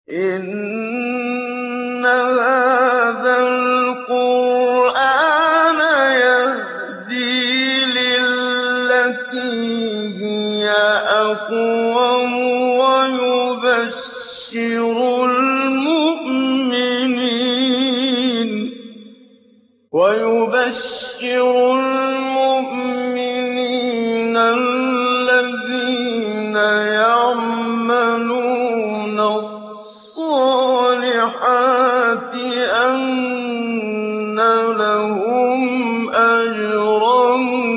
إِنَّ هَٰذَا الْقُرْآنَ يَهْدِي لِلَّتِي هِيَ أَقْوَمُ وَيُبَشِّرُ الْمُؤْمِنِينَ الَّذِينَ يَعْمَلُونَ الصَّالِحَاتِ أَنَّ لَهُمْ أَجْرًا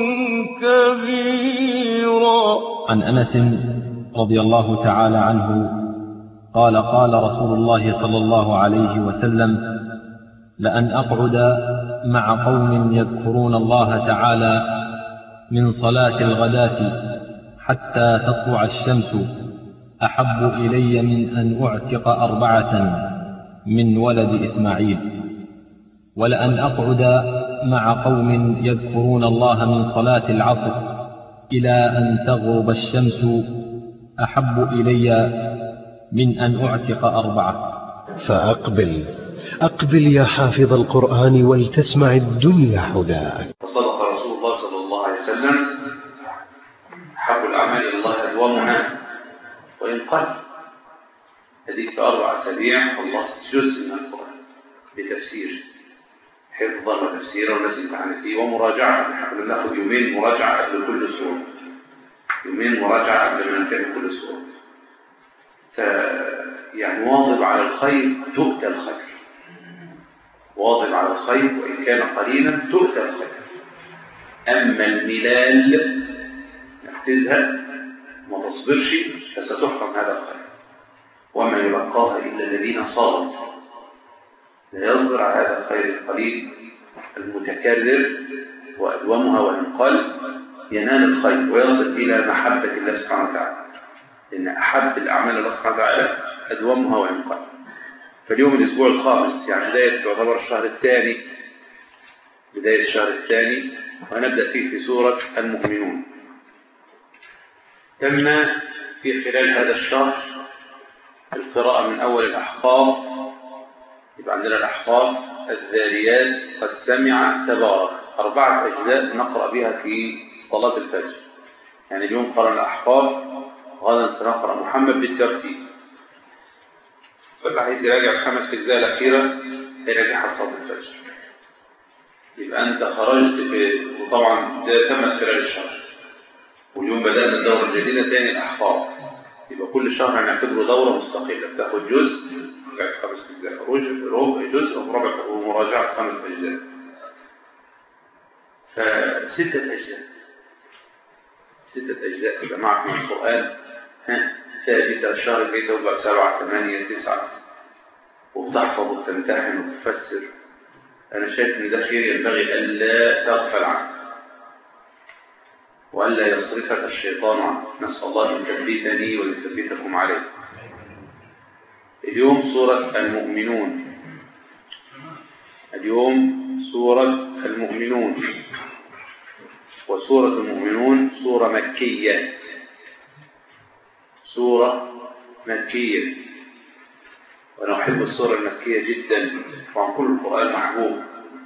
كَبِيرًا عن أنس رضي الله تعالى عنه قال قال رسول الله صلى الله عليه وسلم لأن أقعد مع قوم يذكرون الله تعالى من صلاة الغداة حتى تطلع الشمس أحب إلي من أن أعتق أربعة من ولد إسماعيل ولأن أقعد مع قوم يذكرون الله من صلاة العصر إلى أن تغرب الشمس أحب إلي من أن أعتق أربعة فأقبل أقبل يا حافظ القرآن ولتسمع الدنيا حداك وصدق رسول الله صلى الله عليه وسلم أحب الأعمال إلى الله أدومها وإن قل هذيك في أربع أسابيع خلصت جزء من القرآن بتفسير حفظا وتفسيرا والناس امتحنت فيه ومراجعة نحن ناخذ يومين مراجعة قبل كل سورة يومين مراجعة قبل ما ننتهي كل سورة ف يعني واظب على الخير تؤتى الخير واظب على الخير وإن كان قليلا تؤتى الخير أما الملال انك تزهق وما تصبرش فستحرم هذا الخير وما يلقاها إلا الذين صبروا لا يصبر على هذا الخير القليل المتكرر وأدومها وإن قل ينال الخير ويصل إلى محبة الله سبحانه وتعالى لأن أحب الأعمال الله سبحانه وتعالى أدومها وإن قل فاليوم الأسبوع الخامس يعني بداية تعتبر الشهر الثاني بداية الشهر الثاني ونبدأ فيه في سورة المؤمنون تم في خلال هذا الشهر القراءة من أول الأحقاف يبقى عندنا الأحقاف الذاريات قد سمع تبارك أربعة أجزاء نقرأ بها في صلاة الفجر يعني اليوم قرأ الأحقاف غدا سنقرأ محمد بالترتيب فاللي عايز يراجع الخمس أجزاء الأخيرة يراجعها صلاة الفجر يبقى أنت خرجت في وطبعا ده تم خلال الشهر واليوم بدأنا الدورة الجديدة تاني الأحقاف يبقى كل شهر هنعتبره دورة مستقلة بتاخد جزء مراجعة خمس أجزاء ربع جزء ومراجعة خمس أجزاء فستة أجزاء ستة أجزاء يبقى معك من القرآن ها ثابتة الشهر الجاي تبقى سبعة ثمانية تسعة وبتحفظ وتمتحن وتفسر أنا شايف إن ده خير ينبغي ألا تغفل عنه وألا يصرفك الشيطان عنه نسأل الله أن يثبتني ويثبتكم عليه اليوم سورة المؤمنون اليوم سورة المؤمنون وسورة المؤمنون سورة مكية سورة مكية وأنا أحب السورة المكية جدا وعن كل القرآن محبوب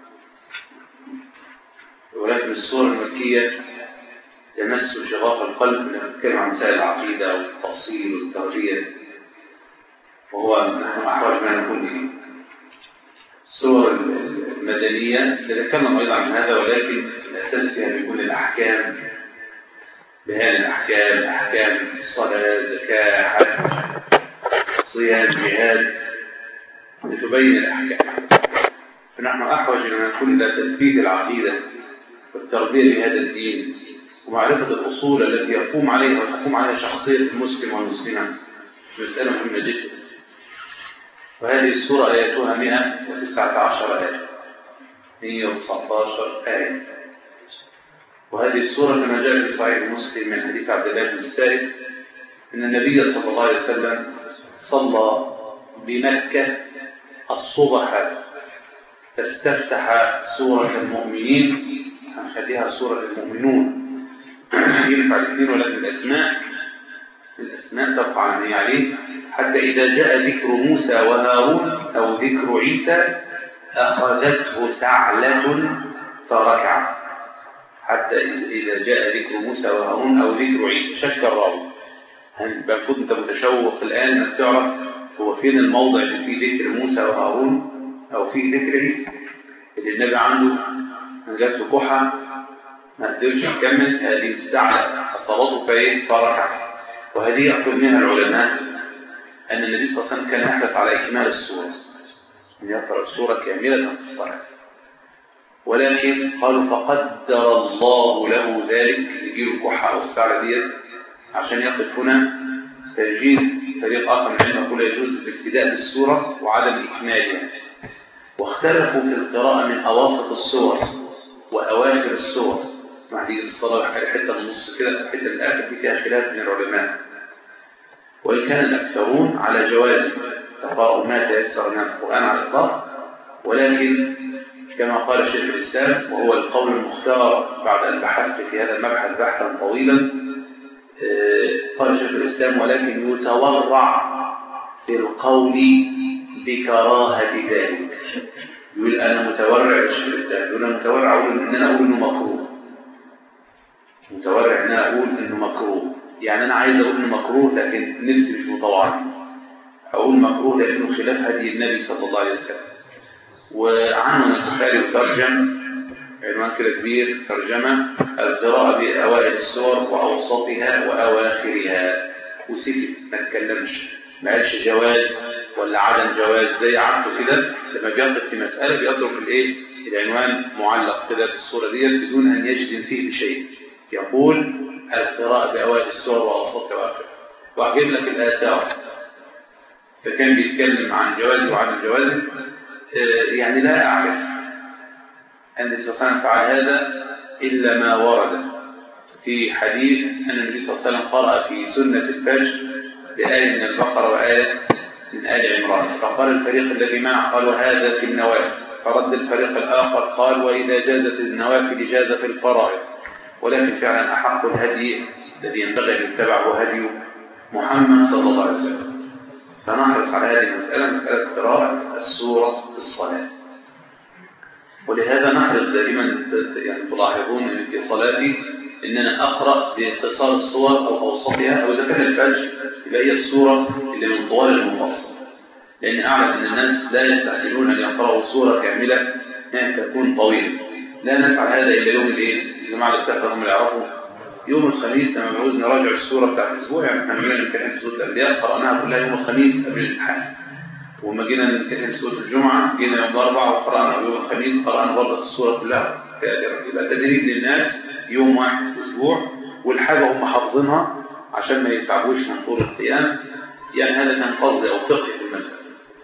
ولكن السورة المكية تمس شغاف القلب لما تتكلم عن مسائل العقيدة والتأصيل والتربية وهو نحن أحوج ما نكون به السور المدنية تتكلم أيضا عن هذا ولكن الأساس فيها بيكون الأحكام بيان الأحكام أحكام الصلاة زكاة حج صيام جهاد لتبين الأحكام فنحن أحوج إلى نكون إلى تثبيت العقيدة والتربية لهذا الدين ومعرفة الأصول التي يقوم عليها وتقوم عليها شخصية المسلم والمسلمة مسألة مهمة جدا وهذه السورة آياتها 119 آية 119 آية وهذه السورة كما جاء في صحيح مسلم من حديث عبد الله بن السائب أن النبي صلى الله عليه وسلم صلى بمكة الصبح فاستفتح سورة المؤمنين هنخليها سورة المؤمنون ينفع الاثنين ولكن الأسماء الأسماء تبقى على ما هي عليه حتى إذا جاء ذكر موسى وهارون أو ذكر عيسى أخذته سعلة فركع حتى إذا جاء ذكر موسى وهارون أو ذكر عيسى شك الراوي المفروض أنت متشوق الآن أنك تعرف هو فين الموضع اللي فيه ذكر موسى وهارون أو فيه ذكر عيسى اللي النبي عنده جات له كحة ما قدرش يكمل هذه الساعة أصابته فإيه فركع وهذه يقول منها العلماء أن النبي صلى الله عليه وسلم كان يحرص على إكمال السورة أن يقرأ السورة كاملة في الصلاة ولكن قالوا فقدر الله له ذلك يجيله كحة أو الساعة ديت عشان يقف هنا تجيز فريق آخر من العلم يقول يجوز الابتداء بالسورة وعدم إكمالها واختلفوا في القراءة من أواسط السور وأواخر السور مع دي الصلاة حتة من النص كده حتة من الآخر دي فيها خلاف من العلماء وإن كان الأكثرون على جواز تقرأ ما تيسر من القرآن على الإطلاق ولكن كما قال شيخ الإسلام وهو القول المختار بعد أن بحثت في هذا المبحث بحثا طويلا قال شيخ الإسلام ولكن يتورع في القول بكراهة ذلك يقول أنا متورع شيخ الإسلام يقول أنا متورع أقول إن أنا أقول إنه مكروه متورع إن أنا أقول إنه مكروه يعني أنا عايز أقول إنه مكروه لكن نفسي مش مطوعني أقول مكروه لأنه خلاف هدي النبي صلى الله عليه وسلم وعنون البخاري وترجم عنوان كده كبير ترجمة القراءة بأوائل السور وأوسطها وأواخرها وسكت ما اتكلمش ما قالش جواز ولا عدم جواز زي عادته كده لما بيقف في مسألة بيترك الايه العنوان معلق كده في الصورة ديت بدون أن يجزم فيه بشيء يقول القراءة بأوائل السور وأوسطها وآخرها وأجيب لك الآثار فكان بيتكلم عن جواز وعدم جواز يعني لا أعرف أن النبي صلى الله عليه وسلم فعل هذا إلا ما ورد في حديث أن النبي صلى الله عليه وسلم قرأ في سنة الفجر بآية من البقرة وآية من آل عمران فقال الفريق الذي معه قالوا هذا في النوافل فرد الفريق الآخر قال وإذا جازت النوافل جاز في الفرائض ولكن فعلا أحق الهدي الذي ينبغي أن يتبع هو هدي محمد صلى الله عليه وسلم فنحرص على هذه المسألة مسألة قراءة السورة في الصلاة ولهذا نحرص دائما يعني تلاحظون ان في صلاتي ان انا اقرا باختصار الصور او اوسطها او اذا كان الفجر يبقى هي السوره اللي من طوال المفصل لان اعلم ان الناس لا يستعجلون ان يقراوا سوره كامله تكون طويله لا نفعل هذا الا يوم الايه الجماعه اللي بتحضر هم يعرفوا يوم الخميس لما بعوز نراجع السوره بتاعت الاسبوع يعني احنا عملنا امتحان في سوره الانبياء قراناها كلها يوم الخميس قبل الامتحان وما جينا نمتحن سورة الجمعة جينا يوم الأربعاء وقرأنا يوم الخميس قرأنا برضه السورة كلها يبقى تدريب للناس يوم واحد في الأسبوع والحاجة هم حافظينها عشان ما يتعبوش من طول القيام يعني هذا كان قصدي أو فقه في المسألة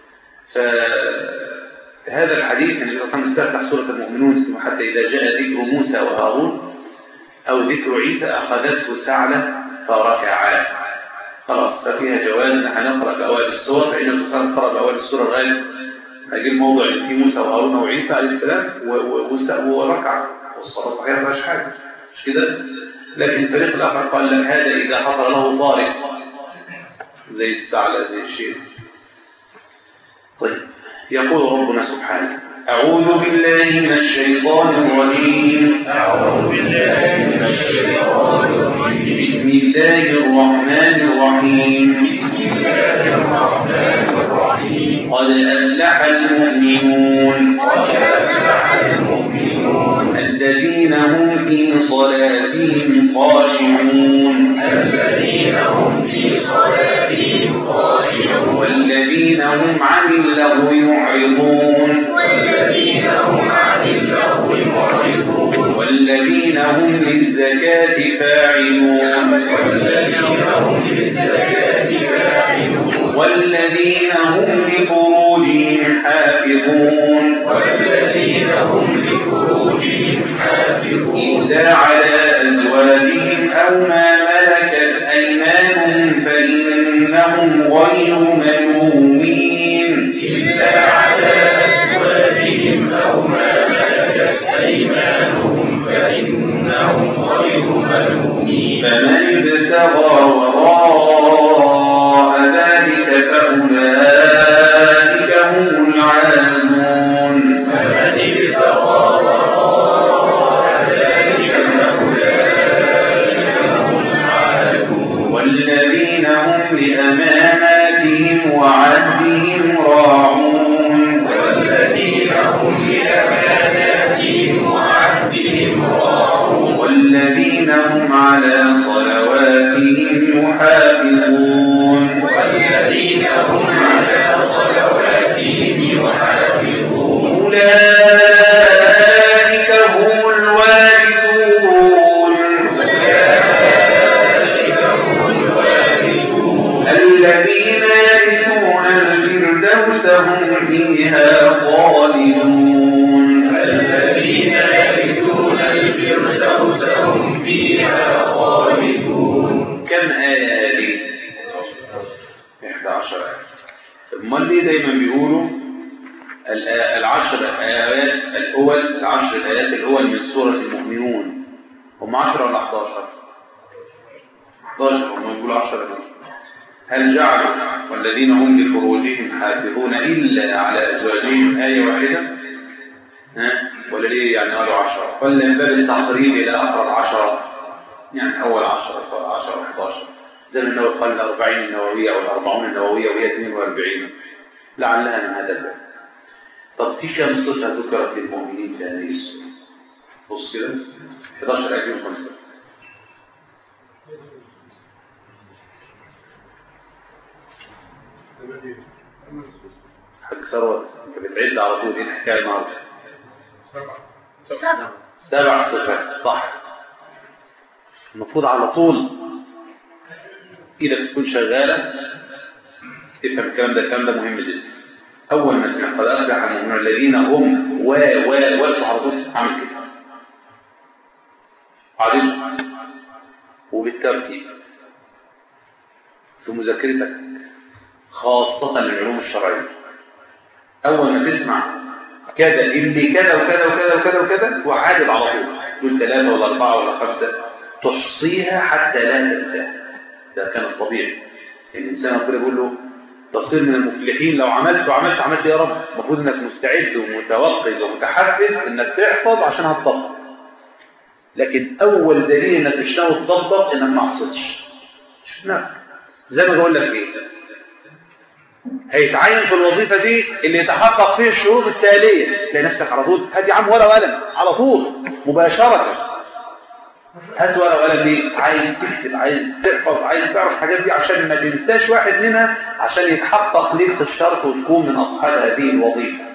فهذا الحديث النبي صلى الله عليه وسلم استفتح سورة المؤمنون حتى إذا جاء ذكر موسى وهارون أو ذكر عيسى أخذته سعلة فركعا خلاص ففيها جواز ان هنقرا باوائل السور فان الرسول صلى الله عليه وسلم قرا باوائل السور لغايه ما جه الموضع اللي فيه موسى وهارون وعيسى عليه السلام وركع والصلاه صحيحه ما فيهاش حاجه مش كده لكن الفريق الاخر قال لك هذا اذا حصل له طارئ زي الثعلب زي الشيء طيب يقول ربنا سبحانه أعوذ بالله من الشيطان الرجيم أعوذ بالله من الشيطان الرجيم بسم الله الرحمن الرحيم بسم الله الرحمن الرحيم قد أفلح المؤمنون قد أفلح المؤمنون الذين هم في صلاتهم خاشعون الذين هم في صلاتهم خاشعون والذين هم عن اللغو معرضون والذين هم عن اللغو معرضون والذين هم للزكاة فاعلون والذين هم للزكاة فاعلون والذين هم لفروجهم حافظون والذين هم لفروجهم حافظون إلا على أزواجهم أو ما ملكت أيمانهم فإنهم غير ملومين إلا على أزواجهم أو ما ملكت أيمانهم فإنهم غير ملومين فمن ابتغى وراء الفردوس هم فيها خالدون الذين يرثون الفردوس هم فيها خالدون كم آية هذه؟ 11 آية طب امال ليه دايما بيقولوا ال- العشر آيات الأول العشر الآيات الأول من سورة المؤمنون هم 10 ولا 11 11 هم بيقولوا 10 هل جعلوا والذين هم لفروجهم حافظون إلا على أزواجهم آية واحدة ها ولا ليه يعني قالوا 10 ولا من باب التقريب إلى أقرب 10 يعني أول 10 صار 10 11 زي ما النووي قال الأربعين النووية أو الأربعون النووية وهي 42 لعلها من هذا الباب طب في كم صفة ذكرت للمؤمنين في هذه السورة بص كده 11 آية فيهم خمسة حق ثروت انت بتعد على طول ايه الحكايه النهارده سبع صفات صح المفروض على طول ايدك تكون شغاله تفهم الكلام ده الكلام ده مهم جدا اول ما سمع قد افلح المؤمنون الذين هم و و وقفوا على طول عامل كده عادل وبالترتيب في مذاكرتك خاصة للعلوم الشرعية أول ما تسمع كذا اللي كذا وكذا وكذا وكذا وكذا وعادل على طول تقول ثلاثة ولا أربعة ولا خمسة تحصيها حتى لا تنساها ده كان الطبيعي الإنسان ربنا يقول له تصير من المفلحين لو عملت وعملت عملت يا رب المفروض انك مستعد ومتوقظ ومتحفز انك تحفظ عشان هتطبق لكن اول دليل انك مش ناوي تطبق انك ما عصيتش شفناك زي ما بقول لك ايه هيتعين في الوظيفة دي اللي يتحقق فيه الشروط التالية تلاقي نفسك على طول هات يا عم ورقة وقلم على طول مباشرة هات ورقة وقلم دي عايز تكتب عايز تحفظ عايز تعرف الحاجات دي عشان ما تنساش واحد منها عشان يتحقق ليك في الشرط وتكون من أصحاب هذه الوظيفة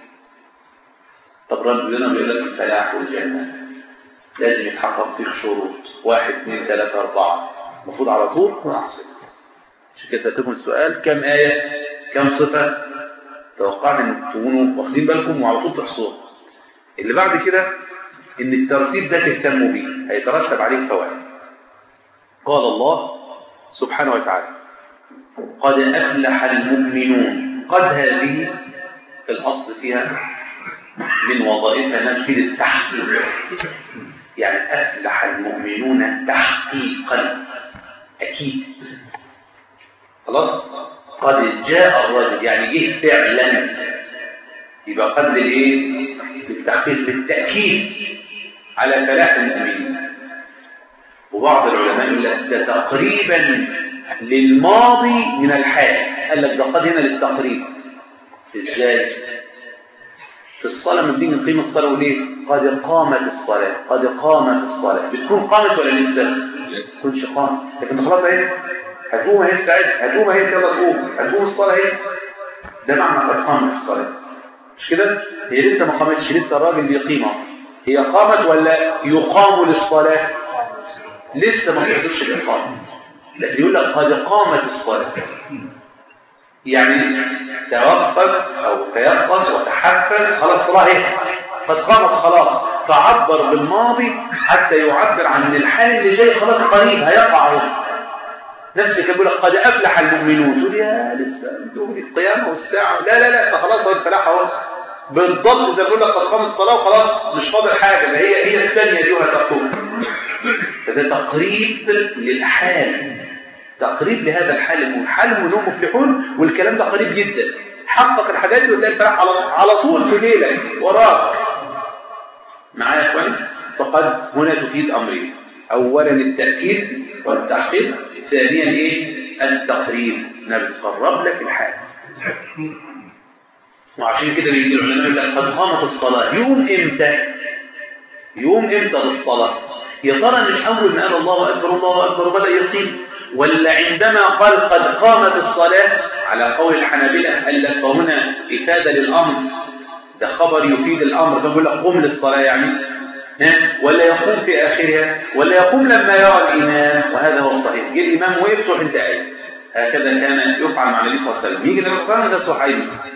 طب ربنا بيقول لك الفلاح والجنة لازم يتحقق فيك شروط واحد اثنين ثلاثة أربعة المفروض على طول تكون أحسن عشان كده سألتكم السؤال كم آية كم صفة توقعت ان تكونوا واخدين بالكم وعلى طول تحصوها اللي بعد كده ان الترتيب ده تهتموا بيه هيترتب عليه فوائد قال الله سبحانه وتعالى قد أفلح المؤمنون قد هذه في الأصل فيها من وظائفها نفذ التحقيق يعني أفلح المؤمنون تحقيقا أكيد خلاص قد جاء الرجل يعني جه فعلا يبقى قد الايه بالتحقيق بالتاكيد على فلاح المؤمنين وبعض العلماء يقول لك ده تقريبا للماضي من الحال قال لك ده قد هنا للتقريب ازاي في الصلاة من دين قيم الصلاة وليه قد قامت الصلاة قد قامت الصلاة بتكون قامت ولا لسه ما تكونش قامت لكن خلاص اهي هتقوم اهي استعد هتقوم اهي يلا تقوم هتقوم الصلاة اهي ده معنى قد قامت الصلاة مش كده هي لسه ما قامتش لسه الراجل بيقيمها هي قامت ولا يقام للصلاة لسه ما تحسبش الإقامة لكن يقول لك قد قامت الصلاة يعني توقف أو تيقظ وتحفز خلاص الصلاة اهي قد قامت خلاص فعبر بالماضي حتى يعبر عن الحال اللي جاي خلاص قريب هيقع اهو نفسك يقول لك قد أفلح المؤمنون تقول يا لسه تقول القيامة والساعة لا لا لا خلاص هو الفلاح اهو بالضبط زي ما بقول لك قد قام الصلاة وخلاص مش فاضل حاجة ما هي هي الثانية دي وهتقوم فده تقريب للحال تقريب لهذا الحال انهم حال انهم مفلحون والكلام ده قريب جدا حقق الحاجات دي وتلاقي الفلاح على على طول في جيلك وراك معايا يا اخوان فقد هنا تفيد امرين اولا التاكيد والتحقيق ثانيا ايه التقريب انها بتقرب لك الحال وعشان كده بيجي العلماء يقول لك قد قامت الصلاه يوم امتى يوم امتى للصلاه يا ترى من اول ما قال الله اكبر الله اكبر وبدا يقيم ولا عندما قال قد قامت الصلاه على قول الحنابلة قال لك فهنا افاده للامر ده خبر يفيد الامر بيقول لك قم للصلاه يعني ولا يقوم في آخرها ولا يقوم لما يرى الإمام وهذا هو الصحيح جه الإمام وقف تروح انت قايم هكذا كان يفعل مع النبي صلى الله عليه وسلم يجي النبي صلى الله عليه وسلم ده صحيح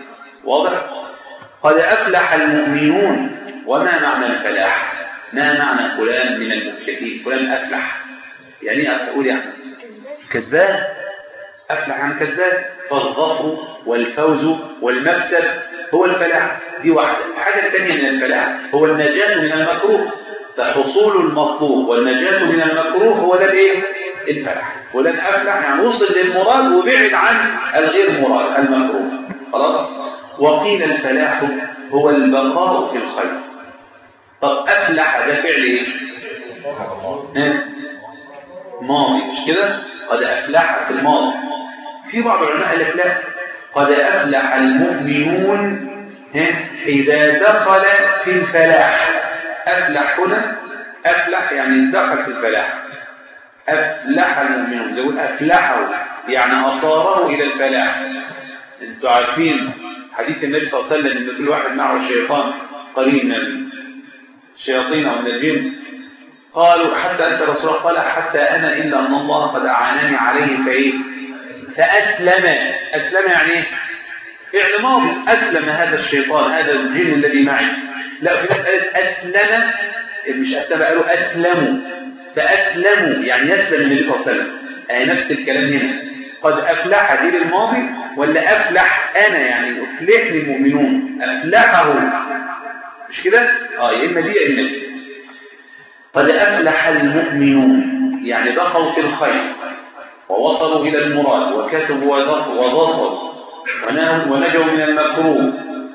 واضح قد أفلح المؤمنون وما معنى الفلاح ما معنى فلان من المفلحين فلان أفلح يعني ايه أقول يعني كذاب أفلح عن كذاب فالظفر والفوز والمكسب هو الفلاح دي واحدة الحاجة الثانية من الفلاح هو النجاة من المكروه فحصول المطلوب والنجاة من المكروه هو ده الايه الفلاح فلان أفلح يعني وصل للمراد وبعد عن الغير مراد المكروه خلاص وقيل الفلاح هو البقاء في الخير طب أفلح ده فعل ايه ها؟ ماضي مش كده قد أفلح في الماضي في بعض العلماء قال لك لا قد أفلح المؤمنون ها؟ إذا دخل في الفلاح أفلح هنا أفلح يعني دخل في الفلاح أفلح المؤمنون زي يقول أفلحه يعني أصاره إلى الفلاح أنتوا عارفين حديث النبي صلى الله عليه وسلم إن كل واحد معه الشيطان قريب من الشياطين أو من الجن قالوا حتى أنت رسول الله قال حتى أنا إلا أن الله قد أعانني عليه فإيه فأسلم أسلم يعني إيه فعل ماضي أسلم هذا الشيطان هذا الجن الذي معي لا في ناس قالت أسلم مش أسلم قالوا أسلموا فأسلموا يعني يسلم النبي صلى الله عليه وسلم أي نفس الكلام هنا قد أفلح دي للماضي ولا أفلح أنا يعني أفلحني المؤمنون أفلحه مش كده؟ آه يا إما دي يا إما دي قد أفلح المؤمنون يعني دخلوا في الخير ووصلوا إلى المراد وكسبوا وظفروا ونجوا من المكروه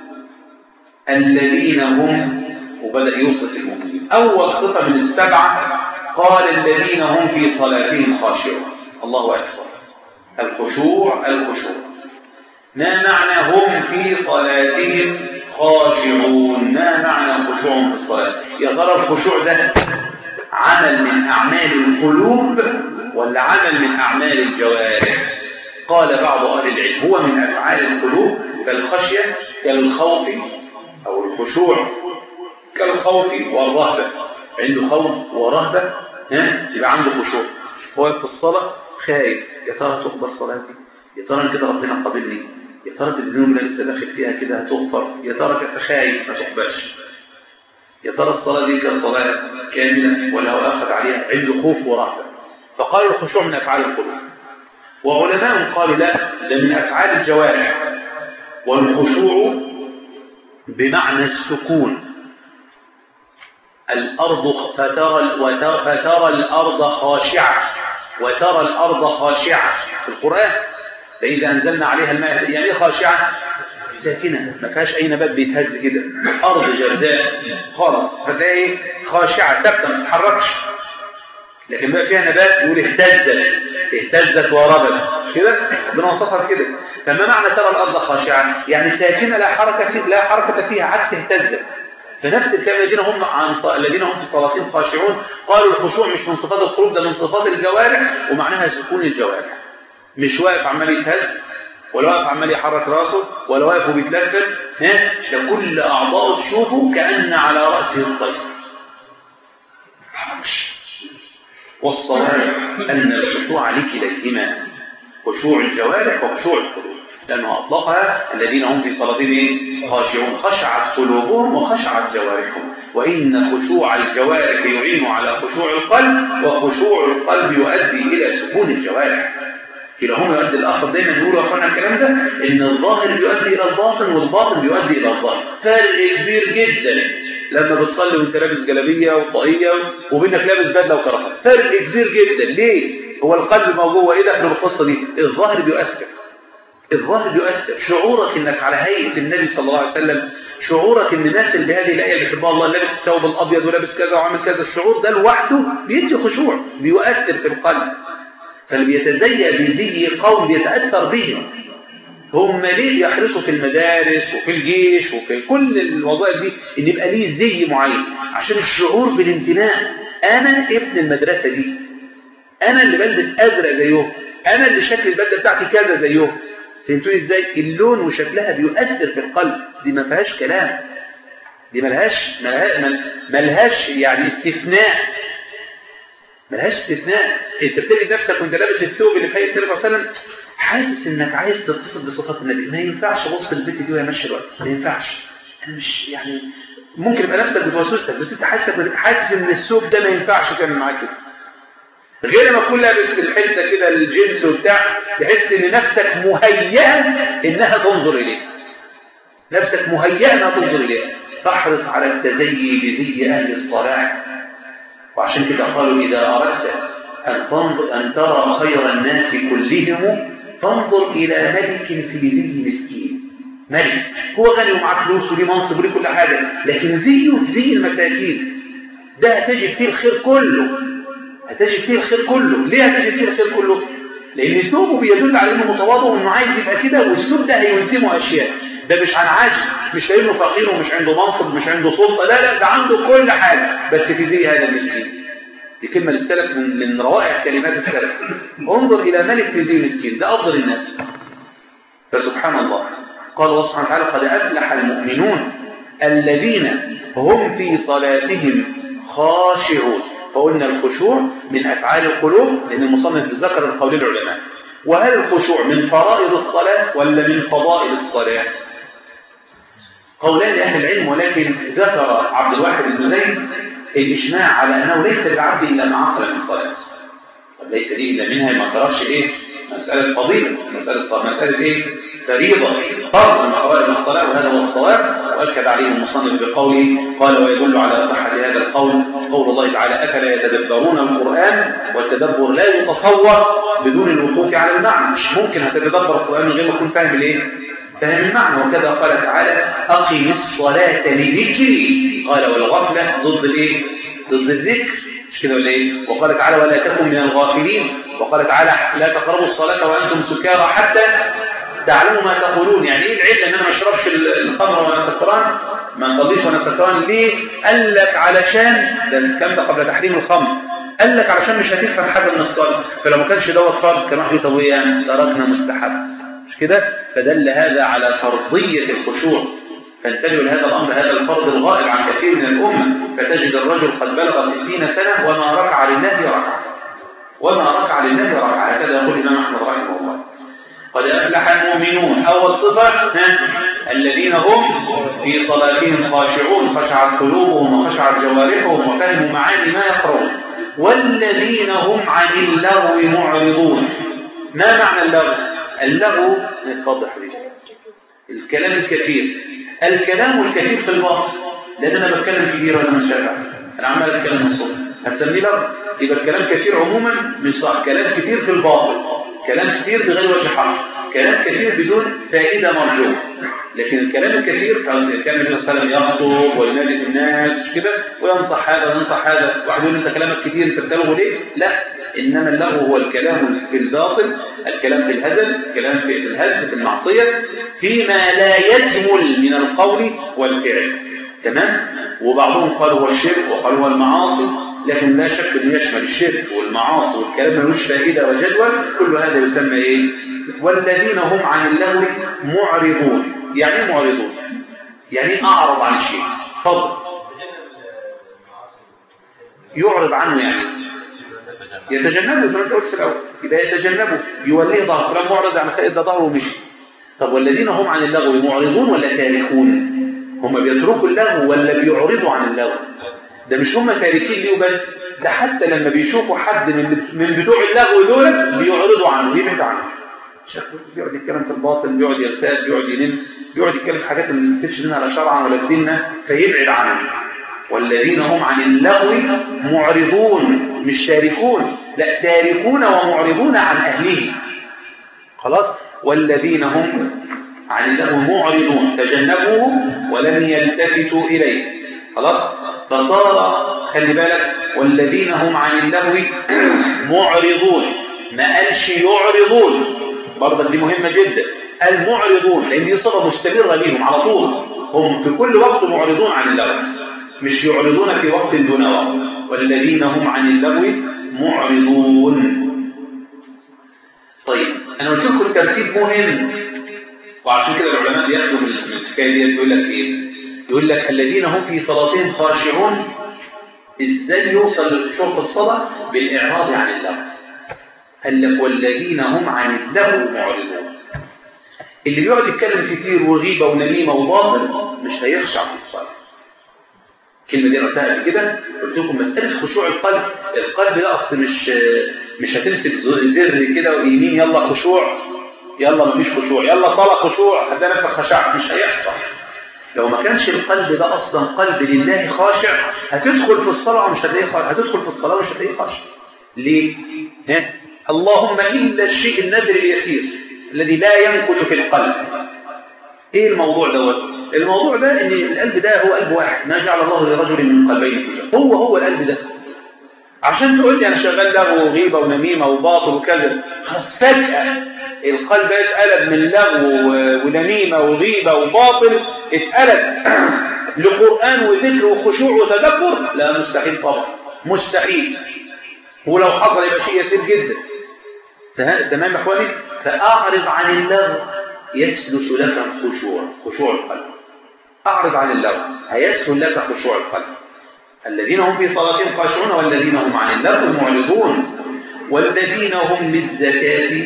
الذين هم وبدأ يوصف المؤمنين أول صفة من السبعة قال الذين هم في صلاتهم خاشعون الله أكبر الخشوع الخشوع ما معنى هم في صلاتهم خاشعون ما معنى خشوع في الصلاة يا ترى الخشوع ده عمل من أعمال القلوب ولا عمل من أعمال الجوارح قال بعض أهل العلم هو من أفعال القلوب كالخشية كالخوف أو الخشوع كالخوف والرهبة عنده خوف ورهبة ها يبقى عنده خشوع هو في الصلاة خايف يا ترى تقبل صلاتي يا ترى كده ربنا قابلني يا ترى بالذنوب اللي لسه داخل فيها كده هتغفر يا ترى كده خايف ما تقبلش يا ترى الصلاة دي كالصلاة كاملة ولا هو أخذ عليها عنده خوف ورهبة فقالوا الخشوع من أفعال القلوب وعلماء قالوا لا ده من أفعال الجوارح والخشوع بمعنى السكون الأرض فترى, فترى الأرض خاشعة وترى الأرض خاشعة في القرآن فإذا أنزلنا عليها الماء يعني خاشعة ساكنة ما فيهاش أي نبات بيتهز كده أرض جرداء خالص فتلاقي خاشعة ثابتة ما تتحركش لكن بقى فيها نبات يقول اهتزت اهتزت وربت مش كده ربنا وصفها كده فما معنى ترى الأرض خاشعة يعني ساكنة لا حركة فيه لا حركة فيها عكس اهتزت فنفس الكلام الذين هم عن ص... الذين هم في صلاتهم خاشعون قالوا الخشوع مش من صفات القلوب ده من صفات الجوارح ومعناها سكون الجوارح مش واقف عمال يتهز ولا واقف عمال يحرك راسه ولا واقف وبيتلفت ها ده كل اعضائه تشوفه كان على راسه الطير والصواب ان الخشوع لكليهما خشوع الجوارح وخشوع القلوب لأنه أطلقها الذين هم في صلاتهم خاشعون خشعت قلوبهم وخشعت جوارحهم وإن خشوع الجوارح يعين على خشوع القلب وخشوع القلب يؤدي إلى سكون الجوارح كلاهما يؤدي الآخر دايما نقول يا أخوانا الكلام ده إن الظاهر بيؤدي إلى الباطن والباطن بيؤدي إلى الظاهر فرق كبير جدا لما بتصلي وانت لابس جلابيه وطاقيه وبينك لابس بدله وكرافات فرق كبير جدا ليه هو القلب موجود وايه دخله بالقصه دي الظاهر بيؤثر الظاهر يؤثر شعورك انك على هيئه النبي صلى الله عليه وسلم شعورك ان ماثل بهذه الايه اللي بيحبها الله لابس الثوب الابيض ولابس كذا وعامل كذا الشعور ده لوحده بيدي خشوع بيؤثر في القلب فاللي بيتزيى بزي قوم بيتاثر بهم هم ليه يحرصوا في المدارس وفي الجيش وفي كل الوظائف دي ان يبقى ليه زي معين عشان الشعور بالانتماء انا ابن المدرسه دي انا اللي بلبس ازرق زيهم انا اللي شكل البدله بتاعتي كذا زيهم فهمتوا ازاي اللون وشكلها بيؤثر في القلب دي ما فيهاش كلام دي ملهاش ملهاش, ملهاش يعني استثناء ملهاش استثناء انت بتجد نفسك وانت لابس الثوب اللي في هيئه النبي صلى الله عليه وسلم حاسس انك عايز تتصل بصفات النبي ما ينفعش ابص البيت دي وهي ماشيه الوقت ما ينفعش انا مش يعني ممكن يبقى نفسك بتوسوس لك بس انت حاسس حاسس ان الثوب ده ما ينفعش تعمل معاه كده غير ما تكون لابس الحته كده الجنس وبتاع تحس ان نفسك مهيئه انها تنظر اليه نفسك مهيئه انها تنظر اليه فاحرص على التزيي بزي اهل الصلاح وعشان كده قالوا اذا اردت ان تنظر ان ترى خير الناس كلهم فانظر الى ملك في زي مسكين ملك هو غني ومعاه فلوس وليه منصب وليه كل حاجه لكن زيه زي المساكين ده هتجد فيه الخير كله هتجد فيه الخير كله ليه هتجد فيه الخير كله لان ثوبه بيدل على انه متواضع وانه عايز يبقى كده والثوب ده هيلزمه اشياء ده مش عن عاجز مش لانه فقير ومش عنده منصب مش عنده سلطه لا لا ده عنده كل حاجه بس في زي هذا المسكين دي كلمه للسلف من, من روائع كلمات السلف انظر الى ملك في زي مسكين ده افضل الناس فسبحان الله قال الله سبحانه وتعالى قد افلح المؤمنون الذين هم في صلاتهم خاشعون فقلنا الخشوع من أفعال القلوب لأن المصنف ذكر القول العلماء وهل الخشوع من فرائض الصلاة ولا من فضائل الصلاة قولان أهل العلم ولكن ذكر عبد الواحد بن زيد الإجماع على أنه ليس للعبد إلا ما عقل من الصلاة ليس دي إلا منها ما صارش إيه مسألة فضيلة مسألة صلاة مسألة إيه فريضة فرض من فرائض الصلاة وهذا هو الصواب وأكد عليه المصنف بقوله قال ويدل على صحة هذا القول قول الله تعالى أفلا يتدبرون القرآن والتدبر لا يتصور بدون الوقوف على المعنى مش ممكن هتتدبر القرآن من غير ما تكون فاهم الايه فاهم المعنى وكذا قال تعالى أقم الصلاة لذكري قال والغفلة ضد الايه ضد الذكر مش كده ولا ايه وقال تعالى ولا تكن من الغافلين وقال تعالى لا تقربوا الصلاة وأنتم سكارى حتى تعلموا ما تقولون يعني ايه العله ان انا ما اشربش الخمر وانا سكران ما اصليش وانا سكران ليه قال لك علشان ده الكلام ده قبل تحريم الخمر قال لك علشان مش هتفهم حاجه من الصلاه فلو ما كانش دوت فرض كان واحد يطوي يعني تركنا مستحب مش كده فدل هذا على فرضيه الخشوع فانتبهوا لهذا الامر هذا الفرض الغائب عن كثير من الامه فتجد الرجل قد بلغ ستين سنه وما ركع لله ركعه وما ركع لله ركعه هكذا يقول الامام احمد رحمه الله قد أفلح المؤمنون أول صفة الذين هم في صلاتهم خاشعون خشعت قلوبهم وخشعت جوارحهم وفهموا معاني ما يقرؤون والذين هم عن اللغو معرضون ما معنى اللغو اللغو نتفضل حبيبي الكلام الكثير الكلام الكثير في الوقت لأن أنا بتكلم كثير لازم الشافعي أنا عمال أتكلم الصبح هتسميه لغو يبقى الكلام كثير عموما مش صح كلام كثير في الباطل كلام كثير بغير وجه حق كلام كثير بدون فائدة مرجوة لكن الكلام الكثير كان كان النبي صلى الله عليه وسلم يخطب وينادي في الناس كده وينصح هذا وينصح هذا واحد يقول انت كلامك كثير انت بتلغو ليه؟ لا انما اللغو هو الكلام في الباطل الكلام في الهزل الكلام في الهزل في المعصية فيما لا يجمل من القول والفعل تمام وبعضهم قالوا هو الشرك وقالوا هو المعاصي لكن لا شك انه يشمل الشرك والمعاصي والكلام ملوش فائده وجدوى كل هذا يسمى ايه والذين هم عن اللغو معرضون يعني ايه معرضون يعني ايه اعرض عن الشيء اتفضل يعرض عنه يعني يتجنبه زي ما انت قلت في الاول يبقى يتجنبه يوليه ظهره فلان معرض عن خير ده ظهره ومشي طب والذين هم عن اللغو معرضون ولا تاركون هم بيتركوا اللغو ولا بيعرضوا عن اللغو ده مش هم تاركين ليه بس ده حتى لما بيشوفوا حد من من بتوع اللغو دول بيعرضوا عنه يبعد عنه بيقعد يتكلم في الباطل بيقعد يرتاب بيقعد ينم بيقعد يتكلم في حاجات ما نستفدش منها لا شرعا ولا ديننا فيبعد عنه والذين هم عن اللغو معرضون مش تاركون لا تاركون ومعرضون عن اهله خلاص والذين هم عن اللغو معرضون تجنبوه ولم يلتفتوا اليه خلاص فصار خلي بالك والذين هم عن اللغو معرضون ما قالش يعرضون برضه دي مهمة جدا المعرضون لأن دي صفة مستمرة ليهم على طول هم في كل وقت معرضون عن اللغو مش يعرضون في وقت دون وقت والذين هم عن اللغو معرضون طيب أنا قلت لكم ترتيب مهم وعشان كده العلماء بياخدوا من الحكايه دي يقول لك ايه يقول لك الذين هم في صلاتهم خاشعون ازاي يوصل للخشوع في الصلاة بالإعراض عن اللغو قال لك والذين هم عن اللغو معرضون اللي بيقعد يتكلم كتير وغيبة ونميمة وباطل مش هيخشع في الصلاة الكلمة دي قلتها قبل كده قلت لكم مسألة خشوع القلب القلب ده أصل مش مش هتمسك زر كده ويمين يلا خشوع يلا مفيش خشوع يلا صلاة خشوع هتلاقي نفسك خشعت مش هيحصل لو ما كانش القلب ده أصلا قلب لله خاشع هتدخل في الصلاة ومش هتلاقيه خاشع هتدخل في الصلاة ومش هتلاقيه خاشع ليه؟ ها؟ اللهم إلا الشيء النادر اليسير الذي لا ينقل في القلب ايه الموضوع دوت الموضوع ده ان القلب ده هو قلب واحد ما جعل الله لرجل من قلبين في جوف هو هو القلب ده عشان تقول لي انا شغال لغو وغيبه ونميمه وباطل وكذا خلاص فجاه القلب اتقلب من لغو ونميمه وغيبه وباطل اتقلب لقران وذكر وخشوع وتدبر لا مستحيل طبعا مستحيل ولو حصل يبقى شيء يسير جدا تمام يا اخواني فاعرض عن اللغو يسلس لك الخشوع خشوع القلب أعرض عن اللغو هيسهل لك خشوع القلب الذين هم في صلاتهم خاشعون والذين هم عن اللغو معرضون والذين هم للزكاة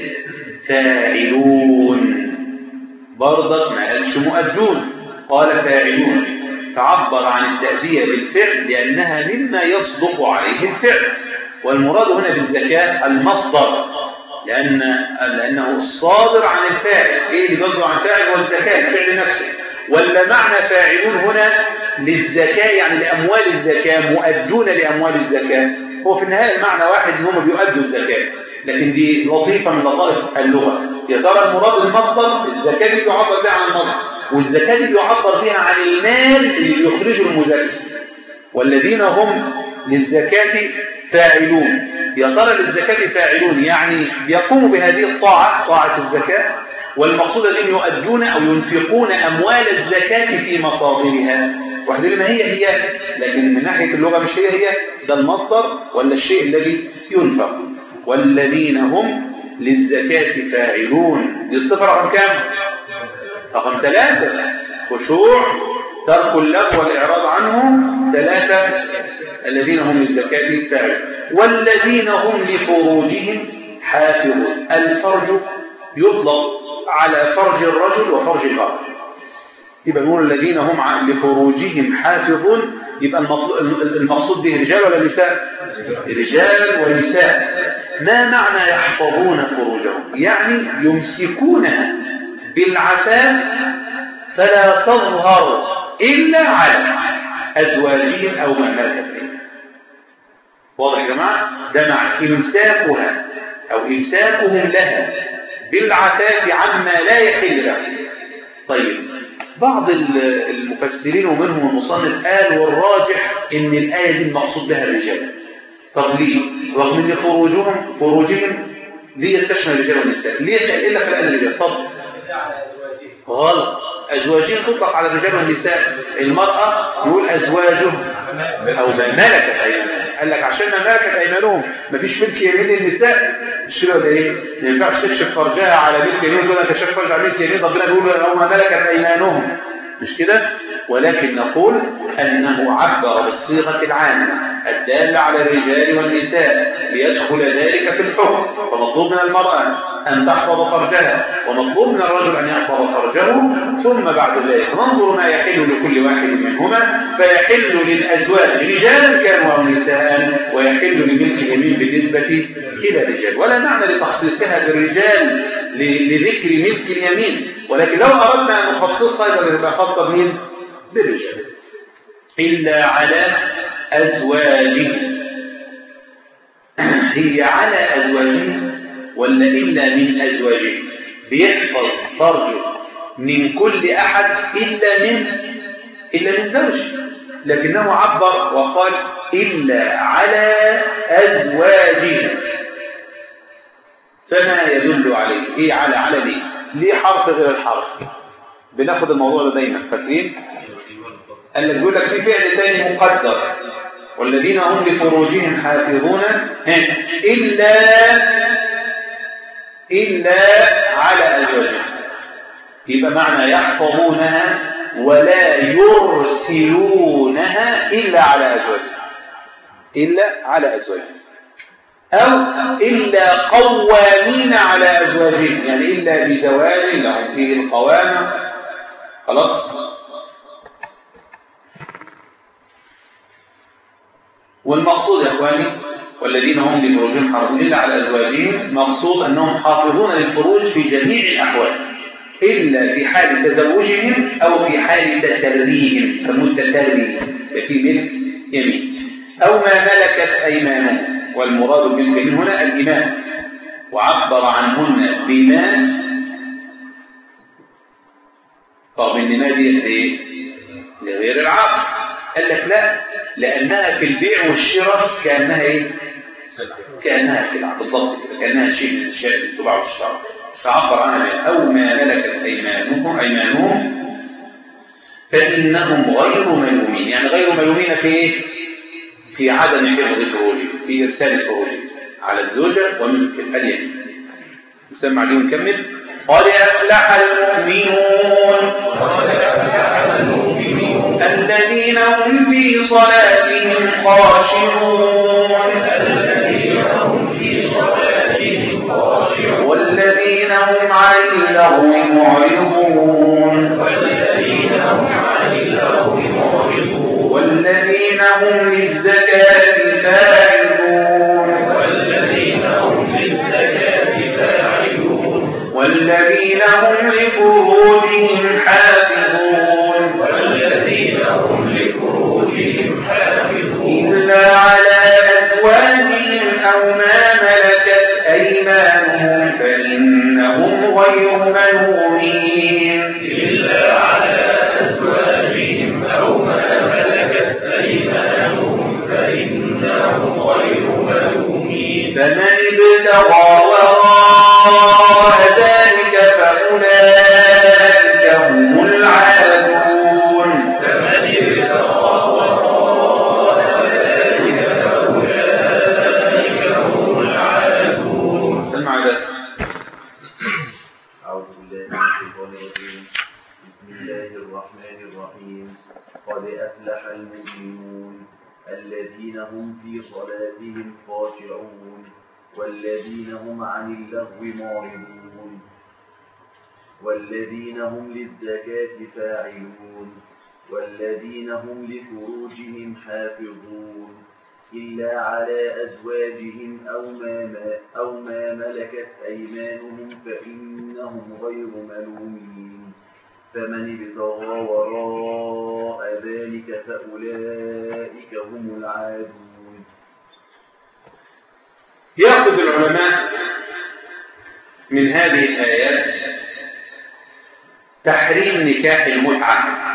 فاعلون برضك ما قالش مؤدون قال فاعلون تعبر عن التأدية بالفعل لأنها مما يصدق عليه الفعل والمراد هنا بالزكاة المصدر لأن لأنه الصادر عن الفاعل إيه اللي بيصدر عن الفاعل هو الزكاة الفعل نفسه ولا معنى فاعلون هنا للزكاة يعني لأموال الزكاة مؤدون لأموال الزكاة هو في النهاية المعنى واحد إن هم بيؤدوا الزكاة لكن دي لطيفة من لطائف اللغة يا ترى المراد المصدر الزكاة دي بيعبر بها عن المصدر والزكاة دي بيعبر بها عن المال اللي بيخرجه المزكي والذين هم للزكاة فاعلون يا ترى للزكاة فاعلون يعني يقوموا بهذه الطاعة طاعة الزكاة والمقصود أن يؤدون أو ينفقون أموال الزكاة في مصادرها واحد ما هي هي لكن من ناحية اللغة مش هي هي ده المصدر ولا الشيء الذي ينفق والذين هم للزكاة فاعلون دي الصفة رقم كام؟ رقم ثلاثة خشوع ترك اللغو والإعراض عنه ثلاثة الذين هم للزكاة فاعلون والذين هم لفروجهم حافظون الفرج يطلق على فرج الرجل وفرج المرأة يبقى نقول الذين هم لفروجهم حافظون يبقى المقصود به رجال ولا نساء رجال ونساء ما معنى يحفظون فروجهم يعني يمسكونها بالعفاف فلا تظهر إلا على أزواجهم أو من ملكت واضح يا جماعة ده معنى إمساكها أو إمساكهم لها بالعفاف عما لا يحل له طيب بعض المفسرين ومنهم المصنف قال والراجح ان الآية دي المقصود بها الرجال طب ليه؟ رغم ان فروجهم فروجهم دي تشمل الرجال والنساء ليه الا في الآية الرجال فضل غلط أزواجهم تطلق على الرجال والنساء المرأة يقول أزواجهم أو من ملكت أيمانهم قال لك عشان ما ملكت أيمانهم مفيش ملك يمين للنساء مش كده ولا إيه؟ ما ينفعش تكشف فرجها على ملك يمين وتقول أنت شايف فرج على ملك يمين ربنا بيقول أو ما ملكت أيمانهم مش كده؟ ولكن نقول أنه عبر بالصيغة العامة الدالة على الرجال والنساء ليدخل ذلك في الحكم فمطلوب من المرأة أن تحفظ فرجها ومطلوب من الرجل أن يحفظ فرجه ثم بعد ذلك ننظر ما يحل لكل واحد منهما فيحل للأزواج رجالا كانوا أو نساء ويحل لملك اليمين بالنسبة إلى الرجال ولا معنى لتخصيصها بالرجال لذكر ملك اليمين ولكن لو أردنا أن نخصصها يبقى تبقى خاصة بمين؟ بالرجال إلا على أزواجهم هي على أزواجهم ولا إلا من أزواجهم بيحفظ فرجه من كل أحد إلا من إلا من زوجه لكنه عبر وقال إلا على أزواجهم فما يدل عليه إيه على على ليه ليه حرف غير الحرف بناخد الموضوع ده دايما فاكرين قال لك بيقول لك في فعل تاني مقدر والذين هم لفروجهم حافظون إلا إلا على أزواجهم يبقى معنى يحفظونها ولا يرسلونها إلا على أزواجهم إلا على أزواجهم أو إلا قوامين على أزواجهم يعني إلا بزواج لهم فيه القوامة خلاص والمقصود يا إخواني والذين هم لفروجهم حافظون إلا على أزواجهم مقصود أنهم حافظون للفروج في جميع الأحوال إلا في حال تزوجهم أو في حال تسريهم يسموه التسري في ملك يمين أو ما ملكت أيمانهم والمراد بالملك من هنا الإمام وعبر عنهن بما طب إن ما ديت إيه؟ لغير العقل قال لك لا لأنها في البيع والشراء كأنها إيه؟ كأنها سلعة بالضبط كده كأنها شيء من الأشياء اللي تباع وتشترى فعبر عنها بها أو ما ملكت أيمانهم أيمانهم فإنهم غير ملومين يعني غير ملومين في إيه؟ في عدم حفظ الفروج في إرسال الفروج على الزوجة وملك اليمين نسمع عليهم نكمل قد أفلح المؤمنون الذين هم في صلاتهم خاشعون والذين هم عن اللغو معرضون والذين هم للزكاة فاعلون والذين هم لفروجهم حافظون إلا على أزواجهم أو ما ملكت أيمانهم فإنهم غير ملومين فمن ابتغى وراء ذلك فأولئك هم العادون سمع بس أعوذ بالله من الشيطان الرجيم بسم الله الرحمن الرحيم قد أفلح المؤمنون الذين هم في صلاتهم خاشعون والذين هم عن اللغو معرضون والذين هم للزكاة فاعلون والذين هم لفروجهم حافظون إلا على أزواجهم أو ما, ما أو ما ملكت أيمانهم فإنهم غير ملومين فمن ابتغى وراء ذلك فأولئك هم العادون يأخذ العلماء من هذه الآيات تحريم نكاح المتعة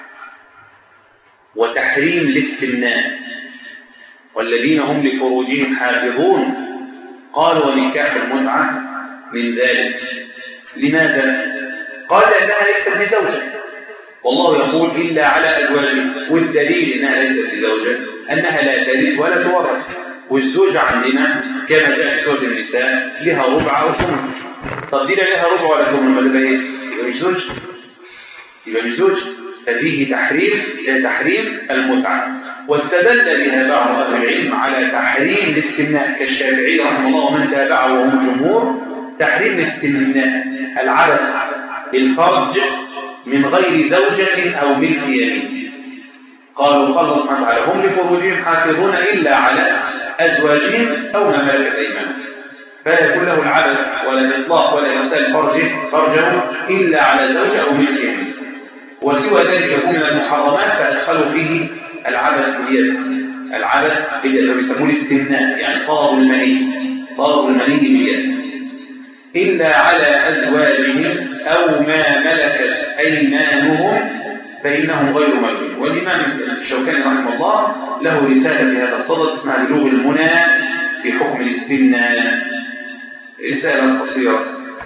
وتحريم الاستمناء والذين هم لفروجهم حافظون قال ونكاح المتعة من ذلك لماذا؟ قال لأنها ليست بزوجة والله يقول إلا على أزواجهم والدليل إنها ليست بزوجة أنها لا ترث ولا تورث والزوجة عندنا كما جاء في سورة النساء لها ربع أو ثمن طب دي لا لها ربع ولا ثمن ما تبقى إيه؟ يبقى مش زوج يبقى مش زوج ففيه تحريم تحريم المتعة واستدل بها بعض أهل العلم على تحريم الاستمناء كالشافعي رحمه الله ومن تابعه وهم جمهور تحريم الاستمناء العبث الفرج من غير زوجة أو ملك يمين قالوا قال الله سبحانه وتعالى هم لفروجهم حافظون إلا على أزواجهم أو ما ملكت أيمانهم فلا يكون له العبث ولا الإطلاق ولا إرسال فرجه فرجه إلا على زوجة أو ملك يمين وسوى ذلك يكون من المحرمات فأدخلوا فيه العبث باليد العبث باليد اللي بيسموه الاستمناء يعني طلب المني طلب المني باليد إلا على أزواجهم أو ما ملكت أيمانهم فإنهم غير ملومين والإمام الشوكاني رحمه الله له رسالة في هذا الصدد اسمها بلوغ المنى في حكم الاستمناء رسالة قصيرة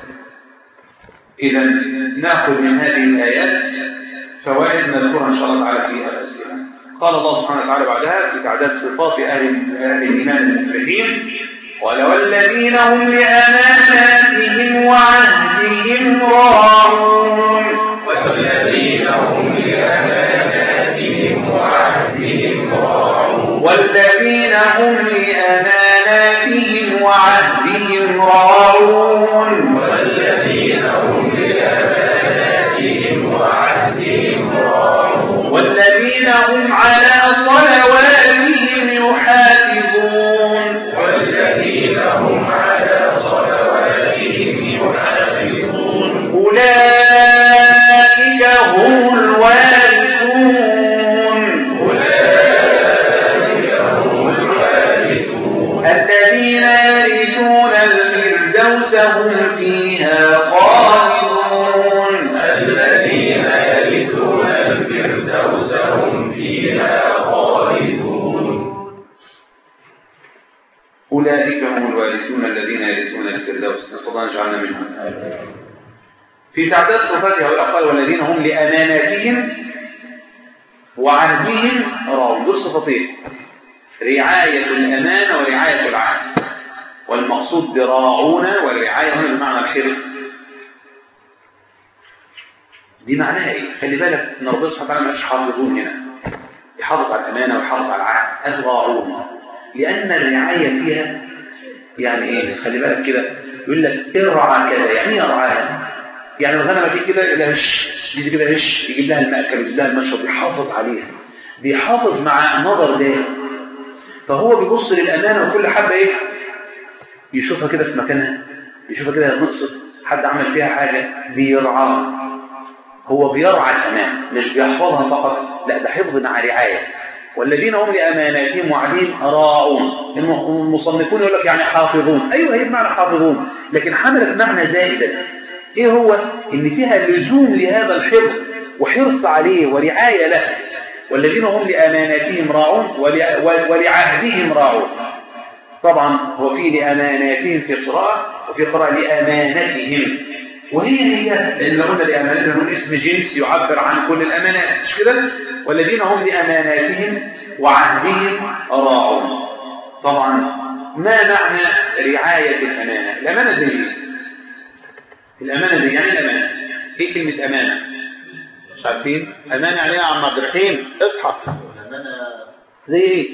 إذا نأخذ من هذه الآيات فوائد نذكرها إن شاء الله تعالى في الأسئلة قال الله سبحانه وتعالى بعدها في تعداد صفات أهل أهل الإيمان المفلحين قال والذين هم لأماناتهم وعهدهم راعون والذين هم لأماناتهم وعهدهم راعون والذين هم لأماناتهم وعهدهم راعون والذين هم لأماناتهم وعهدهم راعون والذين هم على صلواتهم يحافظون والذين هم على صلواتهم يحافظون أولئك هم الوارثون أولئك هم الوارثون الذين يرثون الفردوس هم فيها خالدون الذين يرثون الفردوس هم فيها خالدون أولئك هم الوارثون الذين يرثون الفردوس نسأل الله أن يجعلنا منهم في تعداد صفات هؤلاء قال والذين هم لأماناتهم وعهدهم راعون دول صفتين رعاية الأمانة ورعاية العهد والمقصود براعون والرعاية هنا بمعنى الحفظ دي معناها ايه؟ خلي بالك ان ربنا سبحانه وتعالى مش حافظون هنا يحافظ على الأمانة ويحافظ على العهد الراعون لأن الرعاية فيها يعني ايه؟ خلي بالك كده يقول لك ارعى كذا يعني ايه ارعاها؟ يعني الغنمة دي كده يقول لها هش دي كده هش يجيب لها المأكل ويجيب لها المشرب يحافظ عليها بيحافظ مع نظر ده فهو بيبص للأمانة وكل حبة ايه يشوفها كده في مكانها يشوفها كده نقصت حد عمل فيها حاجة بيرعاها هو بيرعى الأمان مش بيحفظها فقط لا ده حفظ مع رعاية والذين هم لأماناتهم وعليهم راعون المصنفون يقول لك يعني حافظون أيوة هي بمعنى حافظون لكن حملت معنى زائدا ايه هو ان فيها لزوم لهذا الحفظ وحرص عليه ورعاية له والذين هم لأماناتهم راعون ولعهدهم راعون طبعا هو في لأماناتهم في قراءة وفي قراءة لأمانتهم وهي هي لأن قلنا لأمانتهم اسم جنس يعبر عن كل الأمانات مش كده والذين هم لأماناتهم وعهدهم راعون طبعا ما معنى رعاية الأمانة الأمانة زي ايه الأمانة زي يعني الأمانة ايه كلمة أمانة مش عارفين أمانة يعني يا عم عبد الرحيم اصحى زي ايه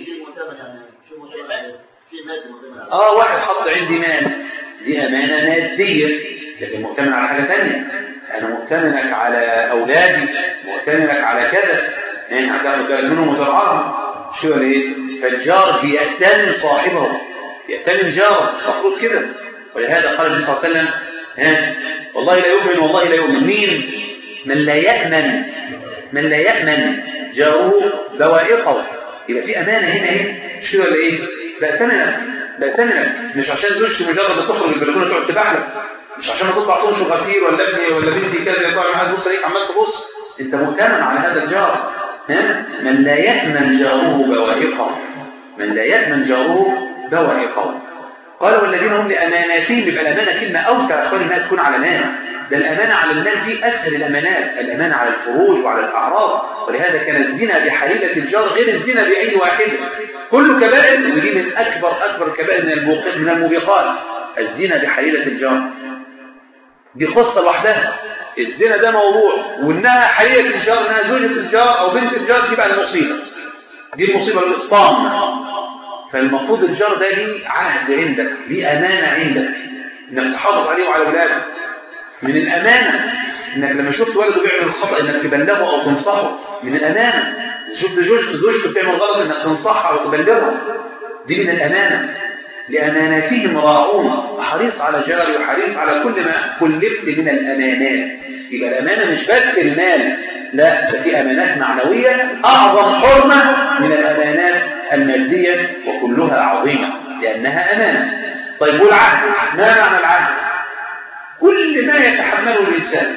اه واحد حط عندي مال دي أمانة مادية لكن مؤتمن على حاجة تانية أنا مؤتمنك على أولادي مؤتمنك على كذا يعني هتاخد بالك منهم وترعاهم شو ولا ايه فالجار بيأتمن صاحبه يأتمن جاره المفروض كده ولهذا قال النبي صلى الله عليه وسلم ها والله لا يؤمن والله لا يؤمن مين من لا يأمن من لا يأمن جاره بوائقه يبقى في أمانة هنا ايه شو ولا ايه بأتمنك بأتمنك مش عشان زوجتي مجرد تخرج البلكونه تقعد تبحلك مش عشان تطلع تنشر غسيل ولا ابني ولا بنتي كذا يطلع معاك تبص عليك عمال تبص انت مؤتمن على هذا الجار ها من لا يأمن جاره بوائقه من لا يأمن جاره بوائقه قال والذين هم لأماناتهم يبقى الأمانة كلمة أوسع أخواني إنها تكون على مال ده الأمانة على المال دي أسهل الأمانات الأمانة على الفروج وعلى الأعراض ولهذا كان الزنا بحليلة الجار غير الزنا بأي واحد كل كبائر ودي من أكبر أكبر الكبائر من من الموبقات الزنا بحليلة الجار دي قصة لوحدها الزنا ده موضوع وإنها حليلة الجار إنها زوجة الجار أو بنت الجار دي بقى المصيبة دي المصيبة الطامة فالمفروض الجار ده ليه عهد عندك ليه أمانة عندك إنك تحافظ عليه وعلى أولاده من الأمانة إنك لما شفت ولده بيعمل خطأ إنك تبلغه أو تنصحه من الأمانة شفت زوجته زوجته بتعمل غلط إنك تنصحها أو تبلغها دي من الأمانة لأماناتهم راعون حريص على جاري وحريص على كل ما كلفت من الأمانات يبقى الأمانة مش بس المال لا ده في أمانات معنوية أعظم حرمة من الأمانات المادية وكلها عظيمة لأنها أمانة طيب والعهد ما معنى العهد كل ما يتحمله الإنسان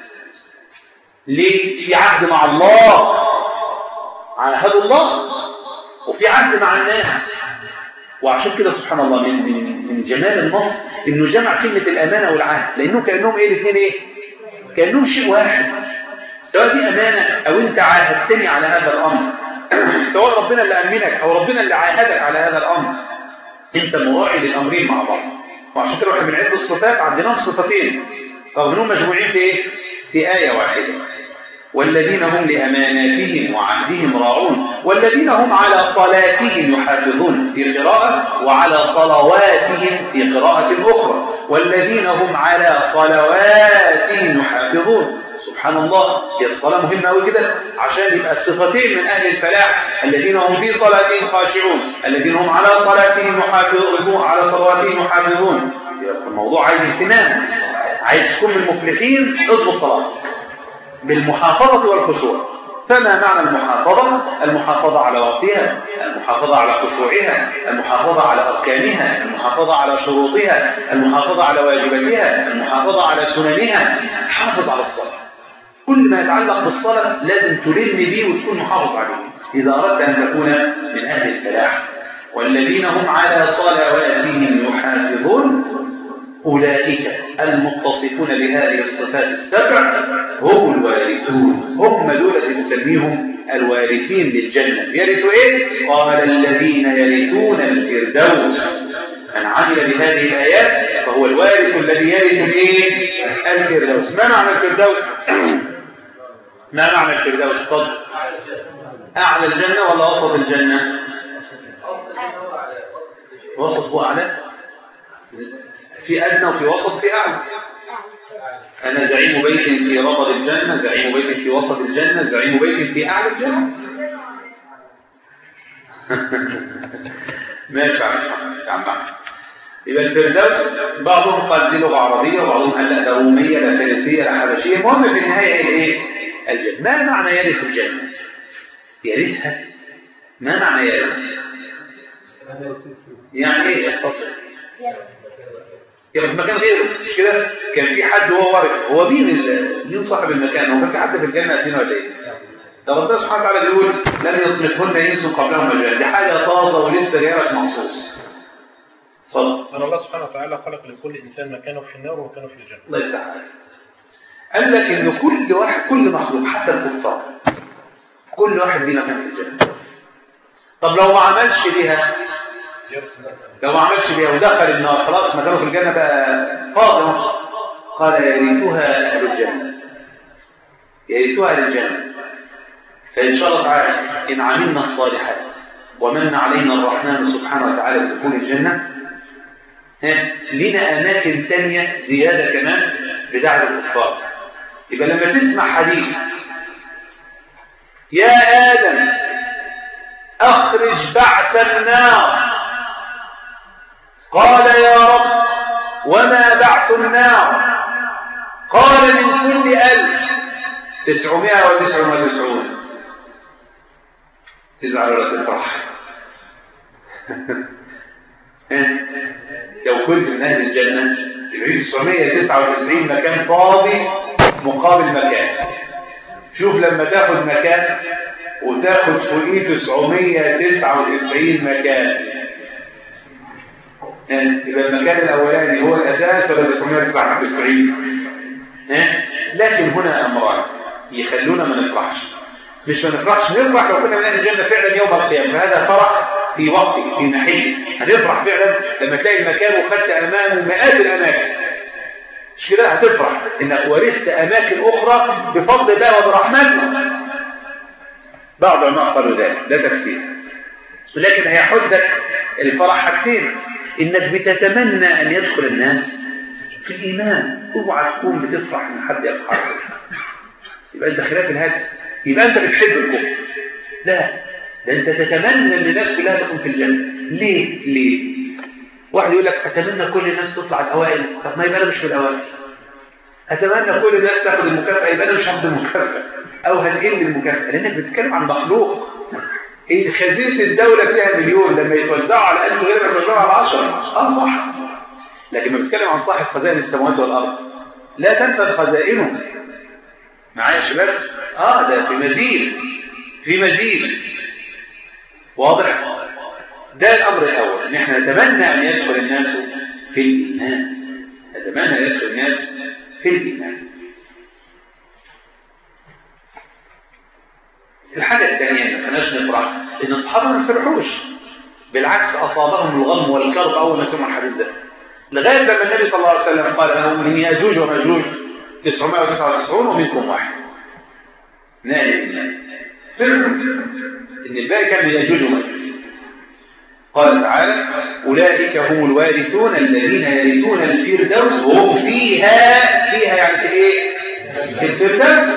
ليه في عهد مع الله عهد الله وفي عهد مع الناس وعشان كده سبحان الله من من من جمال النص انه جمع كلمه الامانه والعهد لانه كانهم ايه الاثنين ايه كانهم شيء واحد سواء دي امانه او انت عاهدتني على هذا الامر سواء ربنا اللي امنك او ربنا اللي عاهدك على هذا الامر انت مراعي للامرين مع بعض وعشان كده احنا بنعد الصفات عندنا صفتين رغم انهم مجموعين في ايه في ايه واحده والذين هم لأماناتهم وعهدهم راعون والذين هم على صلاتهم يحافظون في قراءة وعلى صلواتهم في قراءة أخرى والذين هم على صلواتهم يحافظون سبحان الله هي الصلاة مهمة أوي كده عشان يبقى الصفتين من أهل الفلاح الذين هم في صلاتهم خاشعون الذين هم على صلاتهم يحافظون على صلواتهم يحافظون الموضوع عايز اهتمام عايز تكون من المفلحين اضبط صلاتك بالمحافظة والخشوع فما معنى المحافظة؟ المحافظة على وقتها المحافظة على خشوعها المحافظة على أركانها المحافظة على شروطها المحافظة على واجباتها المحافظة على سننها حافظ على الصلاة كل ما يتعلق بالصلاة لازم تلم بيه وتكون محافظ عليه إذا أردت أن تكون من أهل الفلاح والذين هم على صلواتهم يحافظون أولئك المتصفون بهذه الصفات السبع هم الوارثون هم دولة تسميهم الوارثين للجنة يرثوا إيه؟ قال الذين يرثون الفردوس من عمل بهذه الآيات فهو الوارث الذي يرث الإيه؟ الفردوس ما معنى الفردوس؟ ما معنى الفردوس؟ صد أعلى الجنة ولا وسط الجنة؟ وسط وأعلى في أدنى وفي وسط في أعلى أنا زعيم بيت في ربض الجنة زعيم بيت في وسط الجنة زعيم بيت في أعلى الجنة ماشي يا عم يبقى الفردوس بعضهم قال دي لغة عربية وبعضهم قال لا ده رومية لا فارسية لا حبشية المهم في النهاية الايه؟ الجنة ما معنى يرث الجنة؟ يرثها ما معنى يرث؟ يعني ايه اتفضل يبقى في مكان غيره مش كده كان في حد هو وارث هو مين ال... مين صاحب المكان هو كان في حد في الجنه قدنا ولا ايه ده ربنا سبحانه وتعالى بيقول لم يطمثهن انس قبلهم مجال دي حاجه طازه ولسه جايه لك مخصوص اتفضل أن الله سبحانه وتعالى خلق لكل إنسان مكانه في النار ومكانه في الجنة الله يفتح عليك قال لك ان كل واحد كل مخلوق حتى الكفار كل واحد ليه مكان في الجنه طب لو ما عملش بيها لو ما عملش بيها ودخل النار خلاص مكانه في الجنة بقى فاضي قال يريثها أهل الجنة يريثها أهل الجنة فإن شاء الله تعالى إن عملنا الصالحات ومن علينا الرحمن سبحانه وتعالى بدخول الجنة ها لنا أماكن تانية زيادة كمان بدعوة الكفار يبقى لما تسمع حديث يا آدم أخرج بعث النار قال يا رب وما بعث النار قال من كل ألف تسعمائة وتسع وتسعون تزعل ولا تفرح لو كنت من أهل الجنة يبقى 999 مكان فاضي مقابل مكان شوف لما تاخد مكان وتاخد فوقيه 999 مكان يبقى المكان الأولاني هو الأساس ولا 999 لكن هنا أمران يخلونا ما نفرحش مش ما نفرحش نفرح لو كنا من أهل الجنة فعلا يوم القيامة فهذا فرح في وقته في محله هتفرح فعلا لما تلاقي المكان وخدت أمامه مئات الأماكن مش كده هتفرح إنك ورثت أماكن أخرى بفضل الله وبرحمته بعض العلماء قالوا ذلك ده تفسير لكن هيحدك الفرح حاجتين انك بتتمنى ان يدخل الناس في الايمان اوعى تكون بتفرح ان حد يقهرك يبقى انت خلاف الهدف يبقى انت بتحب الكفر لا ده انت تتمنى ان الناس كلها تكون في الجنه ليه ليه واحد يقول لك اتمنى كل الناس تطلع الاوائل طب ما يبقى انا مش في الاوائل اتمنى كل الناس تاخد المكافاه يبقى انا مش هاخد المكافاه او هنقل المكافاه لانك بتتكلم عن مخلوق إيه خزينة الدولة فيها مليون لما يتوزعوا على ألف غير ما يتوزعوا على عشرة آه صح لكن ما بتكلم عن صاحب خزائن السماوات والأرض لا تنفذ خزائنه معايا يا شباب آه ده في مزيد في مزيد واضح ده الأمر الأول إن إحنا نتمنى أن يدخل الناس في الإيمان نتمنى أن يدخل الناس في الإيمان الحاجة الثانية ما خلناش نفرح إن الصحابة ما فرحوش بالعكس أصابهم الغم والكرب أول ما سمعوا الحديث ده لغاية لما النبي صلى الله عليه وسلم قال لهم من يأجوج ومأجوج 999 ومنكم واحد نار النار فرقوا إن الباقي كان من يجوز ومأجوج قال تعالى أولئك هم الوارثون الذين يرثون الفردوس وهم فيها فيها يعني في إيه؟ في الفردوس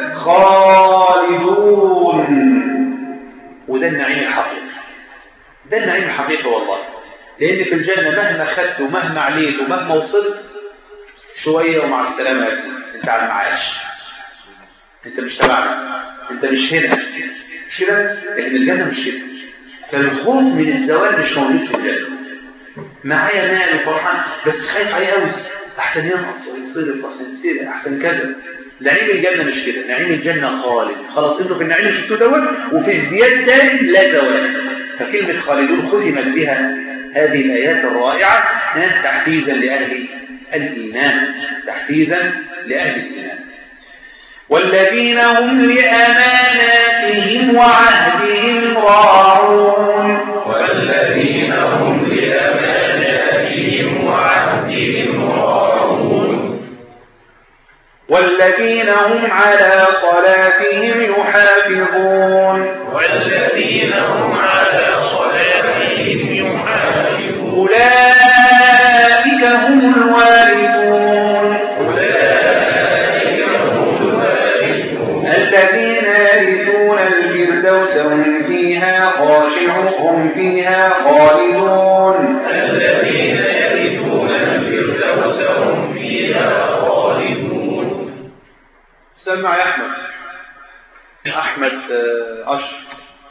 خالدون وده النعيم الحقيقي ده النعيم الحقيقي والله لأن في الجنة مهما خدت ومهما عليت ومهما وصلت شوية ومع السلامة يا ابني انت على المعاش انت مش تبعنا انت مش هنا مش كده لكن الجنة مش كده فالخوف من الزوال مش موجود في الجنة معايا مال وفرحان بس خايف عليه قوي احسن ينقص ويتصرف احسن يصير احسن كذا نعيم الجنة مش كده نعيم الجنة خالد خلاص انتوا في النعيم شفتوا دوت وفي ازدياد تاني لا زوال فكلمة خالدون ختمت بها هذه الآيات الرائعة تحفيزا لأهل الإيمان تحفيزا لأهل الإيمان والذين هم لأماناتهم وعهدهم راعون والذين هم لأماناتهم وعهدهم راعون والذين هم على صلاتهم يحافظون والذين هم على صلاتهم يحافظون أولئك هم الوارثون أولئك هم الوارثون الذين يرثون الفردوس هم فيها خاشعون هم فيها خالدون الذين يرثون الفردوس هم فيها خالدون سمع يا أحمد أحمد آه، أشرف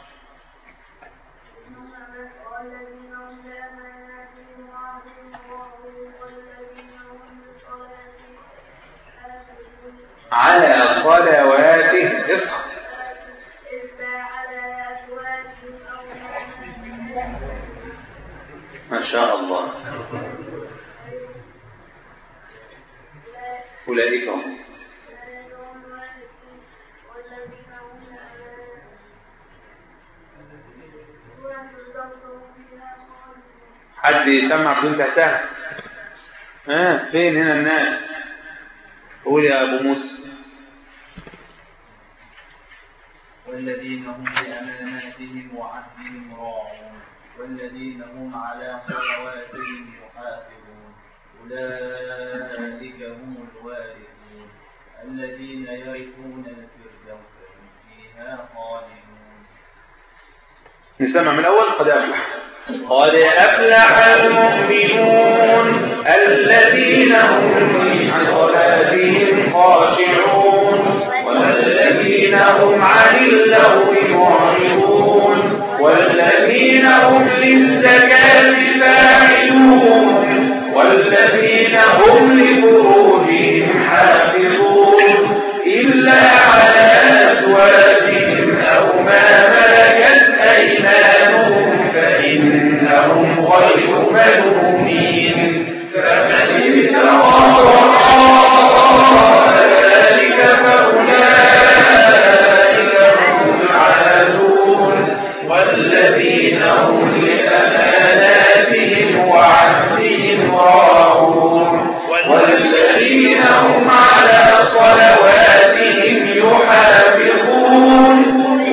على صلواته اصحى ما شاء الله أولئك هم حد يسمع بدون تحتها ها فين هنا الناس قول يا ابو موسى والذين هم لأماناتهم وعهدهم راعون والذين هم على صلواتهم يحافظون أولئك هم الوارثون الذين يرثون الفردوس هم فيها خالدون نسمع من الاول قد افلح قد افلح المؤمنون الذين هم في صلاتهم خاشعون والذين هم عن اللغو معرضون والذين هم للزكاة فاعلون والذين هم لفروجهم حافظون إلا على أزواجهم أو ما ملكت أيمانهم فإنهم غير ملومين فمن ابتغى وراء ذلك فأولئك هم العادون والذين هم لأماناتهم وعهدهم راعون والذين هم على صلواتهم يحافظون